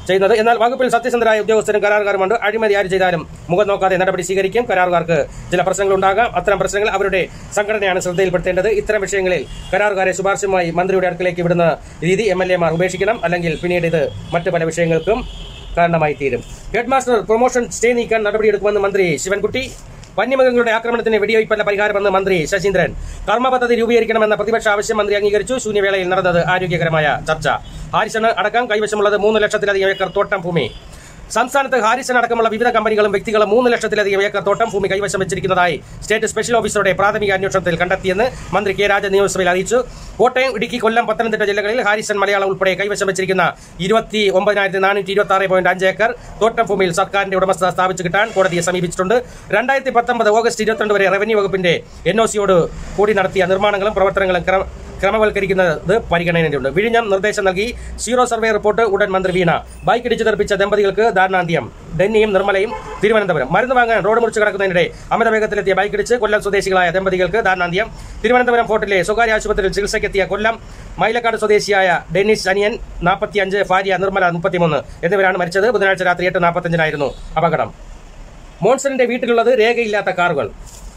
ചെയ്യുന്നത് എന്നാൽ വകുപ്പിൽ സത്യസന്ധരായ ഉദ്യോഗസ്ഥരും കരാറുകാരുമുണ്ട് അഴിമതി ആര് ചെയ്താലും മുഖം നോക്കാതെ നടപടി സ്വീകരിക്കും കരാറുകാർക്ക് ചില പ്രശ്നങ്ങൾ ഉണ്ടാകാം അത്തരം പ്രശ്നങ്ങൾ അവരുടെ സംഘടനയാണ് ശ്രദ്ധയിൽപ്പെടുത്തേണ്ടത് ഇത്തരം വിഷയങ്ങളിൽ കരാറുകാരെ ശുപാർശയുമായി മന്ത്രിയുടെ അടുക്കലേക്ക് വിടുന്ന രീതി എം എൽ എമാർ ഉപേക്ഷിക്കണം അല്ലെങ്കിൽ പിന്നീട് ഇത് മറ്റു പല വിഷയങ്ങൾക്കും കാരണമായി തീരും ഹെഡ് മാസ്റ്റർ പ്രൊമോഷൻ സ്റ്റേ നീക്കാൻ നടപടിയെടുക്കുമെന്ന് മന്ത്രി ശിവൻകുട്ടി വന്യമൃഗങ്ങളുടെ ആക്രമണത്തിന് വെടിവയ്പ്പല്ല പരിഹാരമെന്ന് മന്ത്രി ശശീന്ദ്രൻ കർമ്മ പദ്ധതി രൂപീകരിക്കണമെന്ന പ്രതിപക്ഷ ആവശ്യം മന്ത്രി അംഗീകരിച്ചു ശൂന്യവേളയിൽ നടന്നത് ആരോഗ്യകരമായ ചർച്ച ഹാരിസണ് അടക്കം കൈവശമുള്ളത് മൂന്ന് ലക്ഷത്തിലധികം ഏക്കർ തോട്ടം ഭൂമി സംസ്ഥാനത്ത് ഹാരിസൺ അടക്കമുള്ള വിവിധ കമ്പനികളും വ്യക്തികളും മൂന്ന് ലക്ഷത്തിലധികം ഏക്കർ തോട്ടം ഭൂമി കൈവശം വെച്ചിരിക്കുന്നതായി സ്റ്റേറ്റ് സ്പെഷ്യൽ ഓഫീസറുടെ പ്രാഥമിക അന്വേഷണത്തിൽ കണ്ടെത്തിയെന്ന് മന്ത്രി കെ രാജ നിയമസഭയിൽ അറിയിച്ചു കോട്ടയം ഇടുക്കി കൊല്ലം പത്തനംതിട്ട ജില്ലകളിൽ ഹാരിസൺ മലയാളം ഉൾപ്പെടെ കൈവശം വെച്ചിരിക്കുന്ന ഇരുപത്തി ഒമ്പതിനായിരത്തി നാനൂറ്റി ഇരുപത്തി ആറ് പോയിന്റ് അഞ്ച് ഏക്കർ തോട്ടം ഭൂമിയിൽ സർക്കാരിന്റെ ഉടമസ്ഥത സ്ഥാപിച്ചു കിട്ടാൻ കോടതിയെ സമീപിച്ചിട്ടുണ്ട് രണ്ടായിരത്തി പത്തൊമ്പത് ഓഗസ്റ്റ് ഇരുപത്തിരണ്ട് വരെ റവന്യൂ വകുപ്പിന്റെ എൻ ഒ സിയോട് കൂടി നടത്തിയ നിർമ്മാണങ്ങളും പ്രവർത്തനങ്ങളും ക്രമ- ക്രമവൽക്കരിക്കുന്നത് പരിഗണനയിലുണ്ട് വിഴിഞ്ഞം നിർദ്ദേശം നൽകി സീറോ സർവേ റിപ്പോർട്ട് ഉടൻ മന്ത്രി വീണ ബൈക്ക് ഇടിച്ചു തെറിപ്പിച്ച ദമ്പതികൾക്ക് ദാരുണാന്ത്യം ഡെന്നിയും നിർമ്മലയും തിരുവനന്തപുരം മരുന്ന് വാങ്ങാൻ റോഡ് മുറിച്ച് കിടക്കുന്നതിനിടെ അമിത വേഗത്തിലെത്തിയ ബൈക്ക് ഇടിച്ച് കൊല്ലം സ്വദേശികളായ ദമ്പതികൾക്ക് ദാരുണാന്ത്യം തിരുവനന്തപുരം ഫോർട്ടിലെ സ്വകാര്യ ആശുപത്രിയിൽ ചികിത്സയ്ക്കെത്തിയ കൊല്ലം മൈലക്കാട് സ്വദേശിയായ ഡെന്നിസ് അനിയൻ നാൽപ്പത്തിയഞ്ച് ഭാര്യ നിർമ്മല മുപ്പത്തിമൂന്ന് എന്നിവരാണ് മരിച്ചത് ബുധനാഴ്ച രാത്രി എട്ട് നാൽപ്പത്തഞ്ചിനായിരുന്നു അപകടം മോൺസണിന്റെ വീട്ടിലുള്ളത് രേഖയില്ലാത്ത കാറുകൾ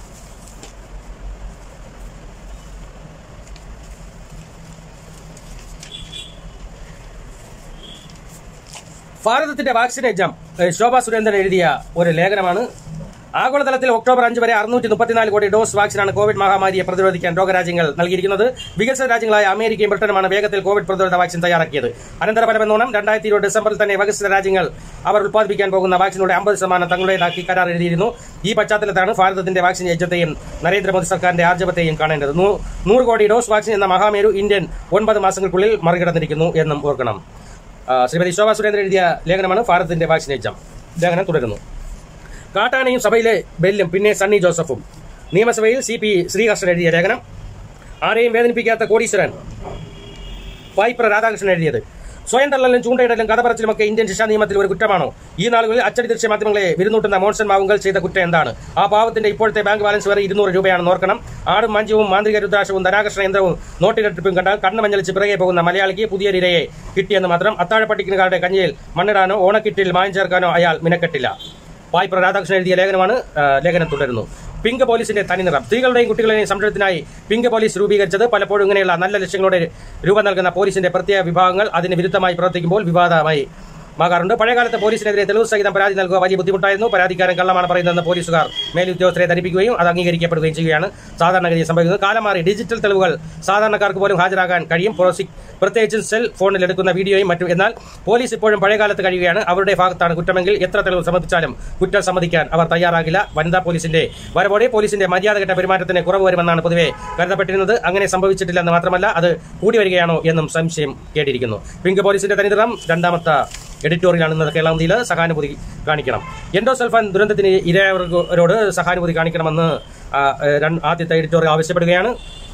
ഭാരതത്തിന്റെ വാക്സിൻ എക്സാം ഏഹ് ശോഭ സുരേന്ദ്രൻ എഴുതിയ ഒരു ലേഖനമാണ് ആഗോളതലത്തിൽ ഒക്ടോബർ അഞ്ച് വരെ അറുന്നൂറ്റി മുപ്പത്തിനാല് കോടി ഡോസ് വാക്സിനാണ് കോവിഡ് മഹാമാരിയെ പ്രതിരോധിക്കാൻ ലോകരാജ്യങ്ങൾ നൽകിയിരിക്കുന്നത് വികസിത രാജ്യങ്ങളായ അമേരിക്കയും ബ്രിട്ടനുമാണ് വേഗത്തിൽ കോവിഡ് പ്രതിരോധ വാക്സിൻ തയ്യാറാക്കിയത് അനന്തരഫലമെന്നോണം രണ്ടായിരത്തി ഇരുപത് ഡിസംബറിൽ തന്നെ വികസിത രാജ്യങ്ങൾ അവർ ഉത്പാദിപ്പിക്കാൻ പോകുന്ന വാക്സിനുടെ അമ്പത് ശതമാനം തങ്ങളുടേതാക്കി കരാർ എഴുതിയിരുന്നു ഈ പശ്ചാത്തലത്താണ് ഭാരതത്തിന്റെ വാക്സിൻ യജ്ഞത്തെയും നരേന്ദ്രമോദി സർക്കാരിന്റെ ആർജവത്തെയും കാണേണ്ടത് നൂ- നൂറ് കോടി ഡോസ് വാക്സിൻ എന്ന മഹാമേരു ഇന്ത്യൻ ഒൻപത് മാസങ്ങൾക്കുള്ളിൽ മറികടന്നിരിക്കുന്നു എന്നും ഓർക്കണം ആ, ശ്രീമതി ശോഭാ സുരേന്ദ്രൻ എഴുതിയ ലേഖനമാണ് ഭാരതത്തിന്റെ വാക്സിൻ എക്സാം ലേഖനം തുടരുന്നു കാട്ടാനയും സഭയിലെ ബെല്ലും പിന്നെ സണ്ണി ജോസഫും നിയമസഭയിൽ സി പി ശ്രീകൃഷ്ണൻ എഴുതിയ ലേഖനം ആരെയും വേദനിപ്പിക്കാത്ത കോടീശ്വരൻ വായ്പ്ര രാധാകൃഷ്ണൻ എഴുതിയത് സ്വയം തള്ളലും ചൂണ്ടയിടലും കഥപറച്ചിലുമൊക്കെ ഇന്ത്യൻ ശിക്ഷാ നിയമത്തിൽ ഒരു കുറ്റമാണോ ഈ നാളുകളിൽ അച്ചടി ദൃശ്യ മാധ്യമങ്ങളെ വിരുന്നൂട്ടുന്ന മോൺസൺ മാവുങ്കൽ ചെയ്ത കുറ്റം എന്താണ് ആ പാവത്തിന്റെ ഇപ്പോഴത്തെ ബാങ്ക് ബാലൻസ് വരെ ഇരുന്നൂറ് രൂപയാണെന്ന് ഓർക്കണം ആടും മഞ്ചവും മാന്ത്രിക രുദ്രാശവും ധനാകർഷണ യന്ത്രവും നോട്ടിരട്ടിപ്പും കണ്ടാൽ കണ്ണ് മഞ്ഞളിച്ച് പിറകെ പോകുന്ന മലയാളിക്ക് പുതിയൊരിരയെ കിട്ടിയെന്ന് മാത്രം അത്താഴപ്പട്ടിക്കുകാരുടെ കഞ്ഞിയിൽ മണ്ണിടാനോ ഓണക്കിറ്റിൽ മായം ചേർക്കാനോ അയാൾ മിനക്കെട്ടില്ല വായ്പ രാധാകൃഷ്ണൻ എഴുതിയ ലേഖനമാണ് ആ, ലേഖനം തുടരുന്നു പിങ്ക് പോലീസിന്റെ തനിനിറം സ്ത്രീകളുടെയും കുട്ടികളുടെയും സംരക്ഷണത്തിനായി പിങ്ക് പോലീസ് രൂപീകരിച്ചത് പലപ്പോഴും ഇങ്ങനെയുള്ള നല്ല ലക്ഷ്യങ്ങളോടെ രൂപം നൽകുന്ന പോലീസിന്റെ പ്രത്യേക വിഭാഗങ്ങൾ അതിന് വിരുദ്ധമായി പ്രവർത്തിക്കുമ്പോൾ വിവാദമായി മാകാറുണ്ട് പഴയകാലത്ത് പോലീസിനെതിരെ തെളിവ് സഹിതം പരാതി നൽകുക വലിയ ബുദ്ധിമുട്ടായിരുന്നു പരാതിക്കാരൻ കള്ളമാണ് പറയുന്നതെന്ന് പോലീസുകാർ മേലുദ്യോഗസ്ഥരെ ധരിപ്പിക്കുകയും അത് അംഗീകരിക്കപ്പെടുകയും ചെയ്യുകയാണ് സാധാരണഗതിയിൽ സംഭവിക്കുന്നത് കാലം മാറി ഡിജിറ്റൽ തെളിവുകൾ സാധാരണക്കാർക്ക് പോലും ഹാജരാകാൻ കഴിയും പ്രോസി- പ്രത്യേകിച്ചും സെൽ ഫോണിൽ എടുക്കുന്ന വീഡിയോയും മറ്റും എന്നാൽ പോലീസ് ഇപ്പോഴും പഴയകാലത്ത് കഴിയുകയാണ് അവരുടെ ഭാഗത്താണ് കുറ്റമെങ്കിൽ എത്ര തെളിവ് സമർപ്പിച്ചാലും കുറ്റം സമ്മതിക്കാൻ അവർ തയ്യാറാകില്ല വനിതാ പോലീസിന്റെ വരവോടെ പോലീസിന്റെ മര്യാദഘട്ട പെരുമാറ്റത്തിന് കുറവ് വരുമെന്നാണ് പൊതുവെ കരുതപ്പെട്ടിരുന്നത് അങ്ങനെ സംഭവിച്ചിട്ടില്ലെന്ന് മാത്രമല്ല അത് കൂടി വരികയാണോ എന്നും സംശയം കേട്ടിരിക്കുന്നു പിങ്ക് പോലീസിന്റെ തനിനിറം രണ്ടാമത്തെ എഡിറ്റോറിയലാണ് ഇന്നത്തെ കേരളത്തിൽ സഹാനുഭൂതി കാണിക്കണം എൻഡോസൾഫാൻ ദുരന്തത്തിന് ഇരയവരോട് സഹാനുഭൂതി കാണിക്കണമെന്ന് ആ, ഏ, രണ്ട്- ആദ്യത്തെ എഡിറ്റോറിയൽ ആവശ്യപ്പെടുകയാണ്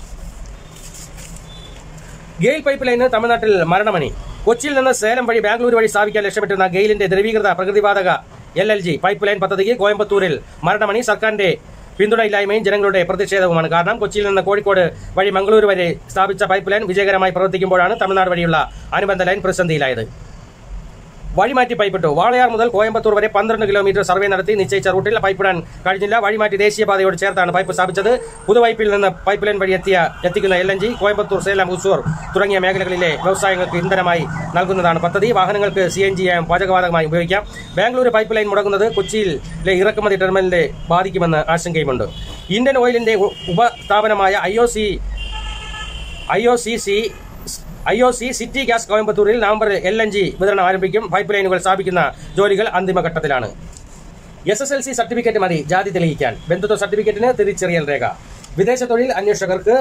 ഗെയിൽ പൈപ്പ് ലൈന് തമിഴ്നാട്ടിൽ മരണമണി കൊച്ചിയിൽ നിന്ന് സേലം വഴി ബാംഗ്ലൂർ വഴി സ്ഥാപിക്കാൻ ലക്ഷ്യമിട്ടിരുന്ന ഗെയിലിന്റെ ദ്രവീകൃത പ്രകൃതിവാതക L L G pipe line പദ്ധതിക്ക് കോയമ്പത്തൂരിൽ മരണമണി സർക്കാരിന്റെ പിന്തുണയില്ലായ്മയും ജനങ്ങളുടെ പ്രതിഷേധവുമാണ് കാരണം കൊച്ചിയിൽ നിന്ന് കോഴിക്കോട് വഴി മംഗളൂരു വരെ സ്ഥാപിച്ച പൈപ്പ് ലൈൻ വിജയകരമായി പ്രവർത്തിക്കുമ്പോഴാണ് തമിഴ്നാട് വഴിയുള്ള അനുബന്ധ ലൈൻ പ്രതിസന്ധിയിലായത് വഴിമാറ്റി പൈപ്പിട്ടു വാളയാർ മുതൽ കോയമ്പത്തൂർ വരെ പന്ത്രണ്ട് കിലോമീറ്റർ സർവേ നടത്തി നിശ്ചയിച്ച റൂട്ടിൽ പൈപ്പിടാൻ കഴിഞ്ഞില്ല വഴിമാറ്റി ദേശീയപാതയോട് ചേർത്താണ് പൈപ്പ് സ്ഥാപിച്ചത് പുതുവൈപ്പിൽ നിന്ന് പൈപ്പ് ലൈൻ വഴി എത്തിയ എത്തിക്കുന്ന L N G Coimbatore Salem Hosur തുടങ്ങിയ മേഖലകളിലെ വ്യവസായങ്ങൾക്ക് ഇന്ധനമായി നൽകുന്നതാണ് പദ്ധതി വാഹനങ്ങൾക്ക് സി എൻ ജിയായും പാചകവാതകമായി ഉപയോഗിക്കാം ബാംഗ്ലൂർ പൈപ്പ് ലൈൻ മുടങ്ങുന്നത് കൊച്ചിയിലെ ഇറക്കുമതി ടെർമിനലിനെ ബാധിക്കുമെന്ന് ആശങ്കയുമുണ്ട് ഇന്ത്യൻ ഓയിലിന്റെ ഉ- ഉപസ്ഥാപനമായ I O C I O C C I O C city gas കോയമ്പത്തൂരിൽ നവംബറിൽ എൽ എൻ ജി വിതരണം ആരംഭിക്കും പൈപ്പ് ലൈനുകൾ സ്ഥാപിക്കുന്ന ജോലികൾ അന്തിമഘട്ടത്തിലാണ് S S L C certificate മതി ജാതി തെളിയിക്കാൻ ബന്ധുത്വ സർട്ടിഫിക്കറ്റിന് തിരിച്ചറിയൽ രേഖ വിദേശ തൊഴിൽ അന്വേഷകർക്ക്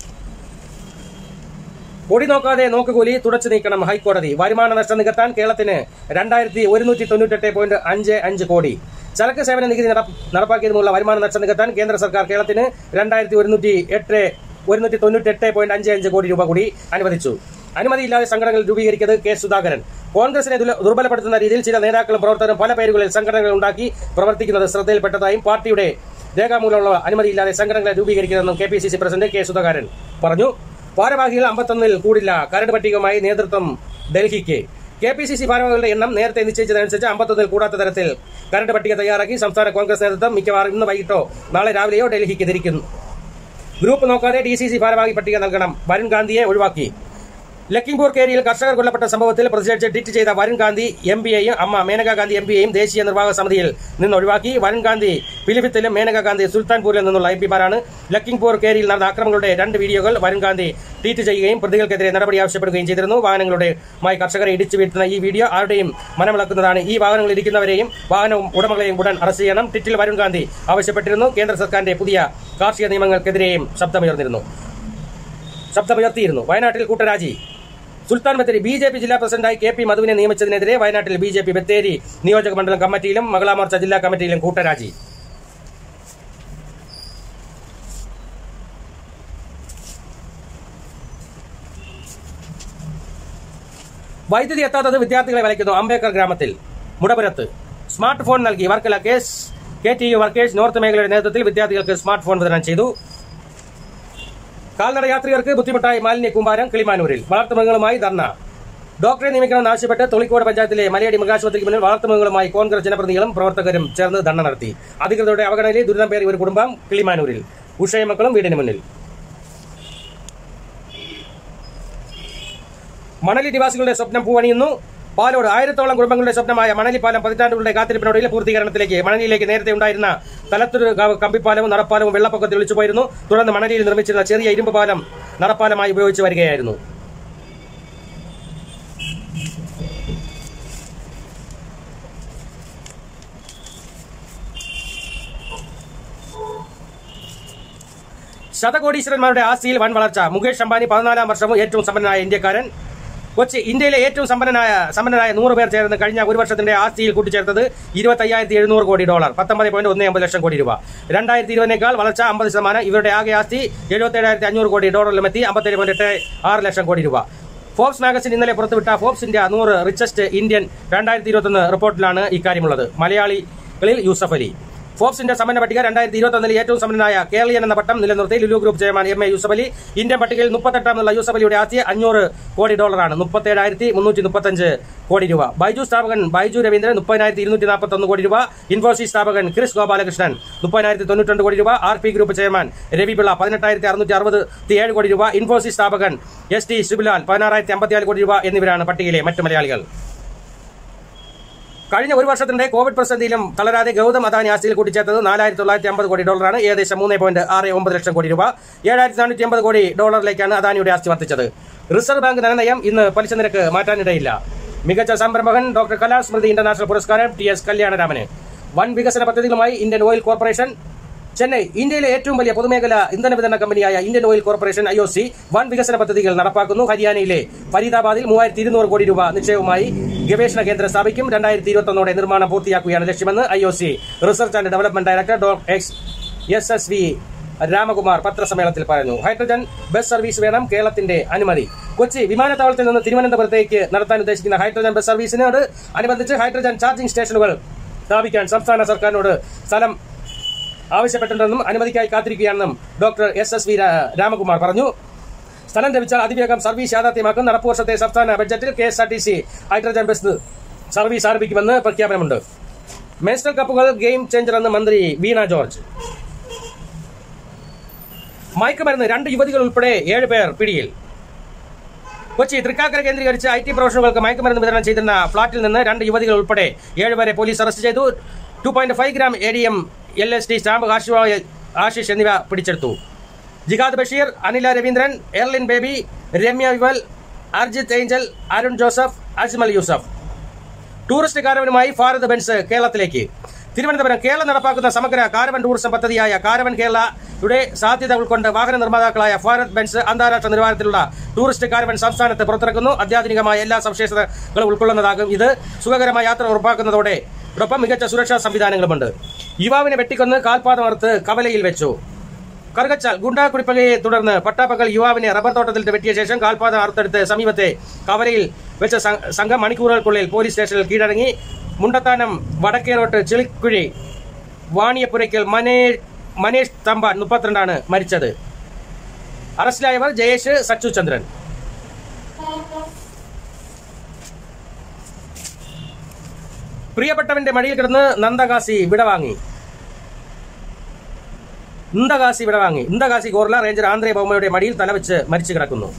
പൊടി നോക്കാതെ നോക്കുകൂലി തുടച്ചു നീക്കണം ഹൈക്കോടതി വരുമാന നഷ്ടം നികത്താൻ കേരളത്തിന് രണ്ടായിരത്തി ഒരുന്നൂറ്റി തൊണ്ണൂറ്റെട്ട് പോയിന്റ് അഞ്ച് അഞ്ച് കോടി ചരക്ക് സേവന നികുതി നട- നടപ്പാക്കിയതുമുള്ള വരുമാന നഷ്ടം നികത്താൻ കേന്ദ്ര സർക്കാർ കേരളത്തിന് രണ്ടായിരത്തി ഒരുന്നൂറ്റി എട്ട് ഒരുന്നൂറ്റി തൊണ്ണൂറ്റി എട്ട് പോയിന്റ് അഞ്ച് അഞ്ച് കോടി രൂപ കൂടി അനുവദിച്ചു അനുമതിയില്ലാതെ സംഘടനകൾ രൂപീകരിച്ചത് കെ സുധാകരൻ കോൺഗ്രസിനെ ദുല- ദുർബലപ്പെടുത്തുന്ന രീതിയിൽ ചില നേതാക്കളും പ്രവർത്തകരും പല പേരുകളിൽ സംഘടനകൾ ഉണ്ടാക്കി പ്രവർത്തിക്കുന്നത് ശ്രദ്ധയിൽപ്പെട്ടതായും പാർട്ടിയുടെ രേഖാമൂലമുള്ള അനുമതിയില്ലാതെ സംഘടനകളെ രൂപീകരിക്കുന്നതെന്നും K P C C president K Sudhakaran പറഞ്ഞു ഭാരവാഹികൾ അമ്പത്തൊന്നിൽ കൂടില്ല കരട് പട്ടികയുമായി നേതൃത്വം ഡൽഹിക്ക് കെ പി സി സി ഭാരവാഹികളുടെ എണ്ണം നേരത്തെ നിശ്ചയിച്ചതനുസരിച്ച് അമ്പത്തൊന്നിൽ കൂടാത്ത തരത്തിൽ കരട് പട്ടിക തയ്യാറാക്കി സംസ്ഥാന കോൺഗ്രസ് നേതൃത്വം മിക്കവാറും ഇന്ന് വൈകിട്ടോ നാളെ രാവിലെയോ ഡൽഹിക്ക് തിരിക്കും ഗ്രൂപ്പ് നോക്കാതെ ഡി സി സി ഭാരവാഹി പട്ടിക നൽകണം വരുൺ ഗാന്ധിയെ ഒഴിവാക്കി ലക്കിംപൂർ കേരിയിൽ കർഷകർ കൊല്ലപ്പെട്ട സംഭവത്തിൽ പ്രതിഷേധിച്ച് ട്വീറ്റ് ചെയ്ത വരുൺ ഗാന്ധി എം പിയെയും അമ്മ മേനകാ ഗാന്ധി എം പിയെയും ദേശീയ നിർവാഹക സമിതിയിൽ നിന്ന് ഒഴിവാക്കി വരുൺ ഗാന്ധി പിലിഭിത്തിലും മേനകാ ഗാന്ധി സുൽത്താൻപൂരിൽ നിന്നുള്ള എം പിമാരാണ് ലക്കിംപൂർ കേരിയിൽ നടന്ന അക്രമങ്ങളുടെ രണ്ട് വീഡിയോകൾ വരുൺ ഗാന്ധി ട്വീറ്റ് ചെയ്യുകയും പ്രതികൾക്കെതിരെ നടപടി ആവശ്യപ്പെടുകയും ചെയ്തിരുന്നു വാഹനങ്ങളുടെ മായി കർഷകരെ ഇടിച്ചു വീഴ്ത്തുന്ന ഈ വീഡിയോ ആരുടെയും മനമിളക്കുന്നതാണ് ഈ വാഹനങ്ങളിൽ ഇരിക്കുന്നവരെയും വാഹനവും ഉടമകളെയും ഉടൻ അറസ്റ്റ് ചെയ്യണം ട്വിറ്റിൽ വരുൺ ഗാന്ധി ആവശ്യപ്പെട്ടിരുന്നു കേന്ദ്ര സർക്കാരിന്റെ പുതിയ കാർഷിക നിയമങ്ങൾക്കെതിരെയും ശബ്ദമുയർന്നിരുന്നു ശബ്ദമുയർത്തിയിരുന്നു വയനാട്ടിൽ കൂട്ടരാജി Sultan Bathery B J P ജില്ലാ പ്രസിഡന്റായി കെ പി മധുവിനെ നിയമിച്ചതിനെതിരെ വയനാട്ടിൽ ബി ജെ പി ബത്തേരി നിയോജക മണ്ഡലം കമ്മിറ്റിയിലും മഹിളാ മോർച്ച ജില്ലാ കമ്മിറ്റിയിലും കൂട്ടരാജി വൈദ്യുതി എത്താത്തത് വിദ്യാർത്ഥികളെ വലയ്ക്കുന്നു അംബേദ്കർ ഗ്രാമത്തിൽ മുടപുരത്ത് സ്മാർട്ട് ഫോൺ നൽകി Varkala case K T U workers north മേഖലയുടെ നേതൃത്വത്തിൽ വിദ്യാർത്ഥികൾക്ക് സ്മാർട്ട് ഫോൺ വിതരണം ചെയ്തു കാൽനട യാത്രികർക്ക് ബുദ്ധിമുട്ടായി മാലിന്യ കൂമ്പാരം കിളിമാനൂരിൽ വളർത്തുമൃഗങ്ങളുമായി ധർണ ഡോക്ടറെ നിയമിക്കണമെന്ന് ആവശ്യപ്പെട്ട് തൊളിക്കോട് പഞ്ചായത്തിലെ മലയടി മൃഗാശുപത്രിക്ക് മുന്നിൽ വളർത്തുമൃഗങ്ങളുമായി കോൺഗ്രസ് ജനപ്രതിനിധികളും പ്രവർത്തകരും ചേർന്ന് ധർണ നടത്തി അധികൃതരുടെ അവഗണനയിൽ ദുരിതം പേറി ഒരു കുടുംബം കിളിമാനൂരിൽ ഉഷയും മക്കളും വീടിന് മുന്നിൽ മണലി നിവാസികളുടെ സ്വപ്നം പൂവണിയുന്നു പാലോട് ആയിരത്തോളം കുടുംബങ്ങളുടെ സ്വപ്നമായ മണലി പാലം പതിറ്റാണ്ടുകളുടെ കാത്തിരിപ്പിനൊടുവിൽ പൂർത്തീകരണത്തിലേക്ക് മണലിയിലേക്ക് നേരത്തെ ഉണ്ടായിരുന്ന തലത്തൊരു കമ്പിപ്പാലവും നടപ്പാലവും വെള്ളപ്പൊക്കത്തിൽ ഒളിച്ചുപോയിരുന്നു തുടർന്ന് മണലിയിൽ നിർമ്മിച്ചിരുന്ന ചെറിയ ഇരുമ്പ് പാലം നടപ്പാലമായി ഉപയോഗിച്ചു വരികയായിരുന്നു ശതകോടീശ്വരന്മാരുടെ ആസ്തിയിൽ വൻ വളർച്ച മുകേഷ് അംബാനി പതിനാലാം വർഷവും ഏറ്റവും സമ്പന്നനായ ഇന്ത്യക്കാരൻ കൊച്ചി ഇന്ത്യയിലെ ഏറ്റവും സമ്പന്നനായ സമ്പന്നനായ നൂറ് പേർ ചേർന്ന് കഴിഞ്ഞ ഒരു വർഷത്തിന്റെ ആസ്തിയിൽ കൂട്ടിച്ചേർത്തത് ഇരുപത്തി അയ്യായിരത്തി എഴുന്നൂറ് കോടി ഡോളർ പത്തൊമ്പത് പോയിന്റ് ഒന്ന് അമ്പത് ലക്ഷം കോടി രൂപ രണ്ടായിരത്തി ഇരുപതിനേക്കാൾ വളർച്ച അമ്പത് ശതമാനം ഇവരുടെ ആകെ ആസ്തി എഴുപത്തി ഏഴായിരത്തി അഞ്ഞൂറ് കോടി ഡോളറിലും എത്തി അമ്പത്തേഴ് പോയിന്റ് എട്ട് ആറ് ലക്ഷം കോടി രൂപ ഫോബ്സ് മാഗസിൻ ഇന്നലെ പുറത്തുവിട്ട ഫോബ്സ് ഇന്ത്യ നൂറ് റിച്ചസ്റ്റ് ഇന്ത്യൻ രണ്ടായിരത്തി ഇരുപത്തൊന്ന് റിപ്പോർട്ടിലാണ് ഇക്കാര്യമുള്ളത് മലയാളികളിൽ യൂസഫ് അലി ഫോബ്സിന്റെ സമ്പന്ന പട്ടിക രണ്ടായിരത്തി ഇരുപത്തൊന്നിൽ ഏറ്റവും സമ്പന്നനായ കേരളീയൻ എന്ന പട്ടം നിലനിർത്തി Lulu group chairman M A Yusuf Ali Indian പട്ടികയിൽ മുപ്പത്തെട്ടാമെന്നുള്ള യൂസഫ് അലിയുടെ ആസ്തി അഞ്ഞൂറ് കോടി ഡോളറാണ് മുപ്പത്തേഴായിരത്തി മുന്നൂറ്റി മുപ്പത്തഞ്ച് കോടി രൂപ ബൈജു സ്ഥാപകൻ ബൈജു രവീന്ദ്രൻ മുപ്പതിനായിരത്തി ഇരുന്നൂറ്റി നാൽപ്പത്തൊന്ന് കോടി രൂപ ഇൻഫോസിസ് സ്ഥാപകൻ ക്രിസ് ഗോപാലകൃഷ്ണൻ മുപ്പതിനായിരത്തി തൊണ്ണൂറ്റി കോടി രൂപ R P group chairman Ravi Pillai പതിനെട്ടായിരത്തി അറുന്നൂറ്റി അറുപത്തി ഏഴ് കോടി രൂപ ഇൻഫോസിസ് സ്ഥാപകൻ എസ് ടി ശിബുലാൽ പതിനാറായിരത്തി അമ്പത്തിനാല് കോടി രൂപ എന്നിവരാണ് പട്ടികയിലെ മറ്റ് മലയാളികൾ കഴിഞ്ഞ ഒരു വർഷത്തിന്റെ കോവിഡ് പ്രതിസന്ധിയിലും തളരാതെ ഗൗതം അദാനി ആസ്തിയിൽ കൂട്ടിച്ചേർത്തത് നാലായിരത്തി തൊള്ളായിരത്തി അമ്പത് കോടി ഡോളറാണ് ഏകദേശം മൂന്ന് പോയിന്റ് ആറ് ഒമ്പത് ലക്ഷം കോടി രൂപ ഏഴായിരത്തി നാനൂറ്റി അമ്പത് കോടി ഡോളറിലേക്കാണ് അദാനിയുടെ ആസ്തി വർദ്ധിച്ചത് റിസർവ് ബാങ്ക് ധനനയം ഇന്ന് പലിശ നിരക്ക് മാറ്റാനിടയില്ല മികച്ച സംരംഭകൻ ഡോക്ടർ കലാസ്മൃതി ഇന്റർനാഷണൽ പുരസ്കാരം ടി എസ് കല്യാണരാമന് വൻ വികസന പദ്ധതികളുമായി ഇന്ത്യൻ ഓയിൽ കോർപ്പറേഷൻ ചെന്നൈ ഇന്ത്യയിലെ ഏറ്റവും വലിയ പൊതുമേഖല ഇന്ധന വിതരണ കമ്പനിയായ Indian oil corporation I O C വൻ വികസന പദ്ധതികൾ നടപ്പാക്കുന്നു ഹരിയാനയിലെ ഫരീദാബാദിൽ മൂവായിരത്തി ഇരുന്നൂറ് കോടി രൂപ നിക്ഷേപവുമായി ഗവേഷണ കേന്ദ്രം സ്ഥാപിക്കും രണ്ടായിരത്തി ഇരുപത്തൊന്നോടെ നിർമ്മാണം പൂർത്തിയാക്കുകയാണ് ലക്ഷ്യമെന്ന് I O C research and development director doctor X S S V Ramakumar പത്രസമ്മേളനത്തിൽ പറഞ്ഞു ഹൈഡ്രജൻ ബസ് സർവീസ് വേണം കേരളത്തിന്റെ അനുമതി കൊച്ചി വിമാനത്താവളത്തിൽ നിന്ന് തിരുവനന്തപുരത്തേക്ക് നടത്താൻ ഉദ്ദേശിക്കുന്ന ഹൈഡ്രജൻ ബസ് സർവീസിനോട് അനുബന്ധിച്ച് ഹൈഡ്രജൻ ചാർജിംഗ് സ്റ്റേഷനുകൾ സ്ഥാപിക്കാൻ സംസ്ഥാന സർക്കാരിനോട് സ്ഥലം ആവശ്യപ്പെട്ടിട്ടുണ്ടെന്നും അനുമതിക്കായി കാത്തിരിക്കുകയാണെന്നും doctor S S V Ramakumar പറഞ്ഞു സ്ഥലം ലഭിച്ചാൽ അതിവേഗം സർവീസ് യാഥാർത്ഥ്യമാക്കും നടപ്പ് വർഷത്തെ സംസ്ഥാന ബഡ്ജറ്റിൽ K S R T C hydrogen bus service ആരംഭിക്കുമെന്ന് പ്രഖ്യാപനമുണ്ട് മേസ്റ്റർ കപ്പുകൾ ഗെയിം ചേഞ്ചർ എന്ന് മന്ത്രി വീണ ജോർജ് മയക്കുമരുന്ന് രണ്ട് യുവതികൾ ഉൾപ്പെടെ ഏഴ് പേർ പിടിയിൽ കൊച്ചി തൃക്കാക്കര കേന്ദ്രീകരിച്ച് ഐ ടി പ്രൊഫഷണലുകൾക്ക് മയക്കുമരുന്ന് വിതരണം ചെയ്തിരുന്ന ഫ്ളാറ്റിൽ നിന്ന് രണ്ട് യുവതികൾ ഉൾപ്പെടെ ഏഴുപേരെ പോലീസ് അറസ്റ്റ് ചെയ്തു two point five gram A D M L S D stamp Ashish Ashish എന്നിവ പിടിച്ചെടുത്തു ജിഹാദ് ബഷീർ അനില രവീന്ദ്രൻ എർലിൻ ബേബി രമ്യ വിമൽ അർജിത് ഏഞ്ചൽ അരുൺ ജോസഫ് അജ്മൽ യൂസഫ് ടൂറിസ്റ്റ് കാരവനുമായി ഭാരത് ബെൻസ് കേരളത്തിലേക്ക് തിരുവനന്തപുരം കേരളം നടപ്പാക്കുന്ന സമഗ്ര കാരവൻ ടൂറിസം പദ്ധതിയായ കാരവൻ കേരളയുടെ സാധ്യത ഉൾക്കൊണ്ട് വാഹന നിർമ്മാതാക്കളായ ഭാരത് ബെൻസ് അന്താരാഷ്ട്ര നിലവാരത്തിലുള്ള ടൂറിസ്റ്റ് കാരവൻ സംസ്ഥാനത്ത് പുറത്തിറക്കുന്നു അത്യാധുനികമായ എല്ലാ സവിശേഷതകളും ഉൾക്കൊള്ളുന്നതാകും ഇത് സുഖകരമായ യാത്ര ഉറപ്പാക്കുന്നതോടെ ഒപ്പം മികച്ച സുരക്ഷാ സംവിധാനങ്ങളുമുണ്ട് യുവാവിനെ വെട്ടിക്കൊന്ന് കാൽപാദം അറുത്ത് കവലയിൽ വെച്ചു കറുകച്ചാൽ ഗുണ്ടാ കുടിപ്പകയെ തുടർന്ന് പട്ടാപ്പകൽ യുവാവിനെ റബ്ബർ തോട്ടത്തിൽ വെട്ടിയ ശേഷം കാൽപാദം അറുത്തെടുത്ത് സമീപത്തെ കവലയിൽ വെച്ച സം- സംഘം മണിക്കൂറുകൾക്കുള്ളിൽ പോലീസ് സ്റ്റേഷനിൽ കീഴടങ്ങി മുണ്ടത്താനം വടക്കേറോട്ട് ചെളിക്കുഴി വാണിയപ്പുരയ്ക്കൽ മനേ മനേഷ് തമ്പാൻ മുപ്പത്തിരണ്ടാണ് മരിച്ചത് അറസ്റ്റിലായവർ ജയേഷ് സച്ചു ചന്ദ്രൻ പ്രിയപ്പെട്ടവന്റെ മടിയിൽ കിടന്ന് നന്ദകാശി വിടവാങ്ങി ഇന്ദകാശി വിടവാങ്ങി ഇന്ദകാശി ഗോർല റേഞ്ചർ ആന്ധ്രേ ബൊമ്മയുടെ മടിയിൽ തലവെച്ച് മരിച്ചു കിടക്കുന്നു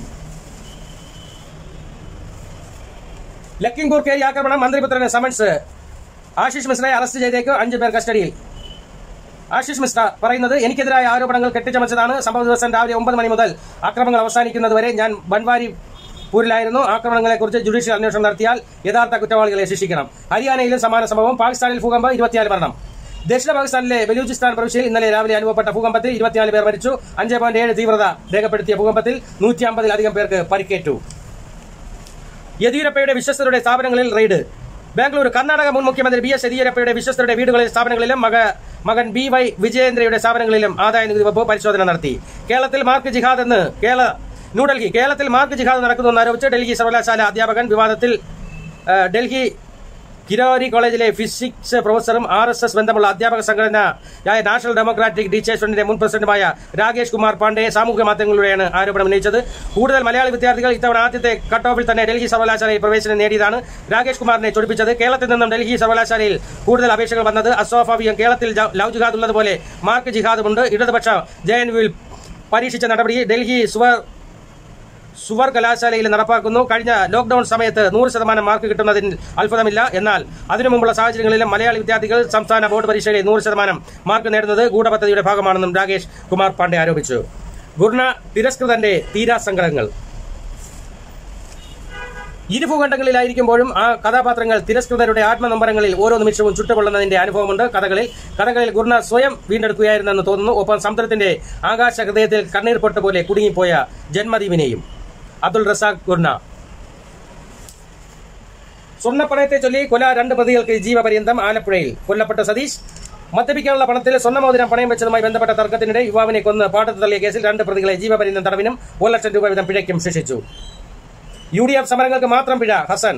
ലക്കിംപൂർ കേരി ആക്രമണം മന്ത്രിപുത്രന് സമൻസ് ആശിഷ് മിശ്രയെ അറസ്റ്റ് ചെയ്തേക്ക് അഞ്ചു പേർ കസ്റ്റഡിയിൽ ആശിഷ് മിശ്ര പറയുന്നത് എനിക്കെതിരായ ആരോപണങ്ങൾ കെട്ടിച്ചമച്ചതാണ് സംഭവ ദിവസം രാവിലെ ഒമ്പത് മണി മുതൽ ആക്രമണങ്ങൾ അവസാനിക്കുന്നതുവരെ ഞാൻ ബൻവാരി പൂരിലായിരുന്നു ആക്രമണങ്ങളെക്കുറിച്ച് ജുഡീഷ്യൽ അന്വേഷണം നടത്തിയാൽ യഥാർത്ഥ കുറ്റവാളികളെ ശിക്ഷിക്കണം ഹരിയാനയിലും സമാന സംഭവം പാകിസ്ഥാനിൽ ഭൂകമ്പം ഇരുപത്തിനാല് മരണം ദക്ഷിണ പാകിസ്ഥാനിലെ ബലൂചിസ്ഥാൻ പ്രവിശ്യയിൽ ഇന്നലെ രാവിലെ അനുഭവപ്പെട്ട ഭൂകമ്പത്തിൽ ഇരുപത്തിനാല് പേർ മരിച്ചു അഞ്ച് പോയിന്റ് ഏഴ് തീവ്രത രേഖപ്പെടുത്തിയ ഭൂകമ്പത്തിൽ നൂറ്റി അമ്പതിലധികം പേർക്ക് പരിക്കേറ്റു യെദ്യൂരപ്പയുടെ വിശ്വസ്തരുടെ സ്ഥാപനങ്ങളിൽ റെയ്ഡ് ബാംഗ്ലൂർ കർണാടക മുൻ മുഖ്യമന്ത്രി ബി എസ് യെദ്യൂരപ്പയുടെ വിശ്വസ്തരുടെ വീടുകളിൽ സ്ഥാപനങ്ങളിലും മക മകൻ ബി വൈ വിജയേന്ദ്രയുടെ സ്ഥാപനങ്ങളിലും ആദായ നികുതി വകുപ്പ് പരിശോധന നടത്തി കേരളത്തിൽ മാർക്ക് ജിഹാദ് എന്ന് കേരള ന്യൂഡൽഹി കേരളത്തിൽ മാർക്ക് ജിഹാദ് നടക്കുന്നുവെന്ന് ആരോപിച്ച് ഡൽഹി സർവകലാശാല അധ്യാപകൻ വിവാദത്തിൽ ആ, ഡൽഹി കിരോരി കോളേജിലെ ഫിസിക്സ് പ്രൊഫസറും ആർ എസ് എസ് ബന്ധമുള്ള അധ്യാപക സംഘടനയായ നാഷണൽ ഡെമോക്രാറ്റിക് ടീച്ചേഴ്സ് ഫണ്ടിന്റെ മുൻ പ്രസിഡന്റുമായ രാകേഷ് കുമാർ പാണ്ഡെ സാമൂഹ്യ മാധ്യമങ്ങളിലൂടെയാണ് ആരോപണം ഉന്നയിച്ചത് കൂടുതൽ മലയാളി വിദ്യാർത്ഥികൾ ഇത്തവണ ആദ്യത്തെ കട്ട് ഓഫിൽ തന്നെ ഡൽഹി സർവകലാശാലയിൽ പ്രവേശനം നേടിയതാണ് രാകേഷ് കുമാറിനെ ചൊടിപ്പിച്ചത് കേരളത്തിൽ നിന്നും ഡൽഹി സർവകലാശാലയിൽ കൂടുതൽ അപേക്ഷകൾ വന്നത് അസ്വാഭാവികം കേരളത്തിൽ ജ- ലവ് ജിഹാദ് ഉള്ളതുപോലെ മാർക്ക് ജിഹാദുമുണ്ട് ഇടതുപക്ഷ ജെ എൻ യുവിൽ പരീക്ഷിച്ച നടപടി ഡൽഹി സുവർ സുവർ കലാശാലയിൽ നടപ്പാക്കുന്നു കഴിഞ്ഞ ലോക്ഡൌൺ സമയത്ത് നൂറ് ശതമാനം മാർക്ക് കിട്ടുന്നതിൽ അത്ഭുതമില്ല എന്നാൽ അതിനു മുമ്പുള്ള സാഹചര്യങ്ങളിലും മലയാളി വിദ്യാർത്ഥികൾ സംസ്ഥാന ബോർഡ് പരീക്ഷയിൽ നൂറ് ശതമാനം മാർക്ക് നേടുന്നത് ഗൂഢപദ്ധതിയുടെ ഭാഗമാണെന്നും രാകേഷ് കുമാർ പാണ്ഡെ ആരോപിച്ചു ഗുർണ തിരസ്കൃതന്റെ തീരാസങ്കടങ്ങൾ ഇരുഭൂഖണ്ഡങ്ങളിലായിരിക്കുമ്പോഴും ആ കഥാപാത്രങ്ങൾ തിരസ്കൃതരുടെ ആത്മനൊമ്പരങ്ങളിൽ ഓരോ നിമിഷവും ചുട്ടുകൊള്ളുന്നതിന്റെ അനുഭവമുണ്ട് കഥകളിൽ കഥകളിൽ ഗുർണ സ്വയം വീണ്ടെടുക്കുകയായിരുന്നെന്ന് തോന്നുന്നു ഒപ്പം സമുദ്രത്തിന്റെ ആകാശ ഹൃദയത്തിൽ കണ്ണീർ പൊട്ട് പോലെ കുടുങ്ങിപ്പോയ ജന്മദ്വീപിനെയും അബ്ദുൾ റസാഖ് ഗുർണ സ്വർണ്ണപ്പണയത്തെ ചൊല്ലി കൊല രണ്ട് പ്രതികൾക്ക് ജീവപര്യന്തം ആലപ്പുഴയിൽ കൊല്ലപ്പെട്ട സതീഷ് മദ്യപിക്കാനുള്ള പണത്തിൽ സ്വർണ്ണമോതിരം പണയം വെച്ചതുമായി ബന്ധപ്പെട്ട തർക്കത്തിനിടെ യുവാവിനെ കൊന്ന് പാട്ടത്ത് തള്ളിയ കേസിൽ രണ്ട് പ്രതികളെ ജീവപര്യന്തം തടവിനും ഒരു ലക്ഷം രൂപ വീതം പിഴയ്ക്കും ശിക്ഷിച്ചു യു ഡി എഫ് സമരങ്ങൾക്ക് മാത്രം പിഴ ഹസൻ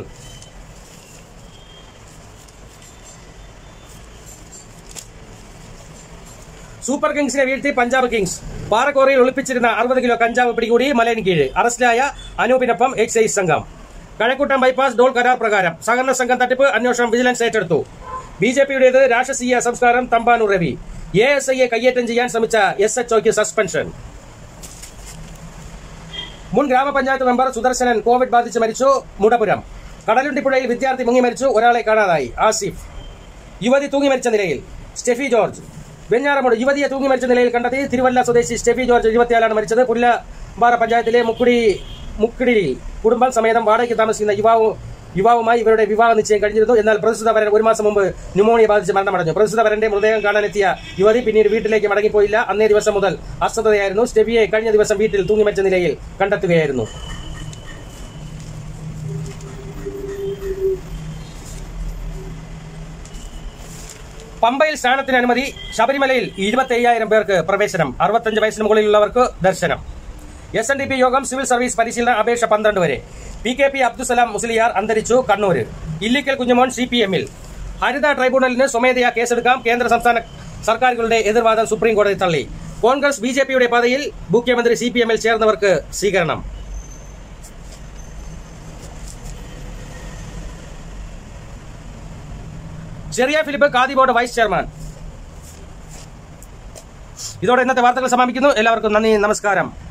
സൂപ്പർ കിങ്സിനെ വീഴ്ത്തി പഞ്ചാബ് കിങ്സ് പാറക്കോറയിൽ ഒളിപ്പിച്ചിരുന്ന അറുപത് കിലോ കഞ്ചാവ് പിടികൂടി മലയൻ കീഴ് അറസ്റ്റിലായ അനൂപിനൊപ്പം എക്സൈസ് സംഘം കഴക്കൂട്ടം ബൈപ്പാസ് ഡോൾ കരാർ പ്രകാരം സഹകരണ സംഘം തട്ടിപ്പ് അന്വേഷണം വിജിലൻസ് ഏറ്റെടുത്തു ബി ജെ പിയുടേത് രാഷ്ട്രീയ സംസ്കാരം തമ്പാനൂർ രവി എ എസ് ഐയെ കയ്യേറ്റം ചെയ്യാൻ ശ്രമിച്ച എസ് എച്ച് ഒക്ക് സസ്പെൻഷൻ മുൻ ഗ്രാമപഞ്ചായത്ത് മെമ്പർ സുദർശനൻ കോവിഡ് ബാധിച്ച് മരിച്ചു മുടപുരം കടലുണ്ടിപ്പുഴയിൽ വിദ്യാർത്ഥി മുങ്ങി മരിച്ചു ഒരാളെ കാണാതായി ആസിഫ് യുവതി തൂങ്ങി മരിച്ച നിലയിൽ സ്റ്റെഫി ജോർജ് വെഞ്ഞാറമൂട് യുവതിയെ തൂങ്ങി മരിച്ച നിലയിൽ കണ്ടെത്തി തിരുവല്ല സ്വദേശി സ്റ്റെഫി ജോർജ് ഇരുപത്തിയാലാണ് മരിച്ചത് പുല്ലമ്പാറ പഞ്ചായത്തിലെ മുക്കുടി മുക്കിടിയിൽ കുടുംബം സമേതം വാടകയ്ക്ക് താമസിക്കുന്ന യുവാവ് യുവാവുമായി ഇവരുടെ വിവാഹ നിശ്ചയം കഴിഞ്ഞിരുന്നു എന്നാൽ പ്രസ്തുത വരൻ ഒരു മാസം മുമ്പ് ന്യൂമോണിയ ബാധിച്ച് മരണമടഞ്ഞു പ്രസ്തുത വരന്റെ മൃതദേഹം കാണാനെത്തിയ യുവതി പിന്നീട് വീട്ടിലേക്ക് മടങ്ങിപ്പോയില്ല അന്നേ ദിവസം മുതൽ അസ്വസ്ഥതയായിരുന്നു സ്റ്റെഫിയെ കഴിഞ്ഞ ദിവസം വീട്ടിൽ തൂങ്ങി മരിച്ച നിലയിൽ കണ്ടെത്തുകയായിരുന്നു പമ്പയിൽ സ്നാനത്തിന് അനുമതി ശബരിമലയിൽ ഇരുപത്തി അയ്യായിരം പേർക്ക് പ്രവേശനം അറുപത്തഞ്ച് വയസ്സിന് മുകളിലുള്ളവർക്ക് ദർശനം എസ് എൻ ഡി പി യോഗം സിവിൽ സർവീസ് പരിശീലന അപേക്ഷ പന്ത്രണ്ട് വരെ P K P Abdussalam Musliyar അന്തരിച്ചു കണ്ണൂര് ഇല്ലിക്കൽ കുഞ്ഞുമോൻ സി പി എമ്മിൽ ഹരിത ട്രൈബ്യൂണലിന് സ്വമേധയാ കേസെടുക്കാം കേന്ദ്ര സംസ്ഥാന സർക്കാരുകളുടെ എതിർവാദം സുപ്രീം കോടതി തള്ളി കോൺഗ്രസ് ബി ജെ പിയുടെ പാതയിൽ മുഖ്യമന്ത്രി സി പി എമ്മിൽ ചേർന്നവർക്ക് സ്വീകരണം ചെറിയ Philip khadi board vice chairman ഇതോടെ ഇന്നത്തെ വാർത്തകൾ സമാപിക്കുന്നു എല്ലാവർക്കും നന്ദി നമസ്കാരം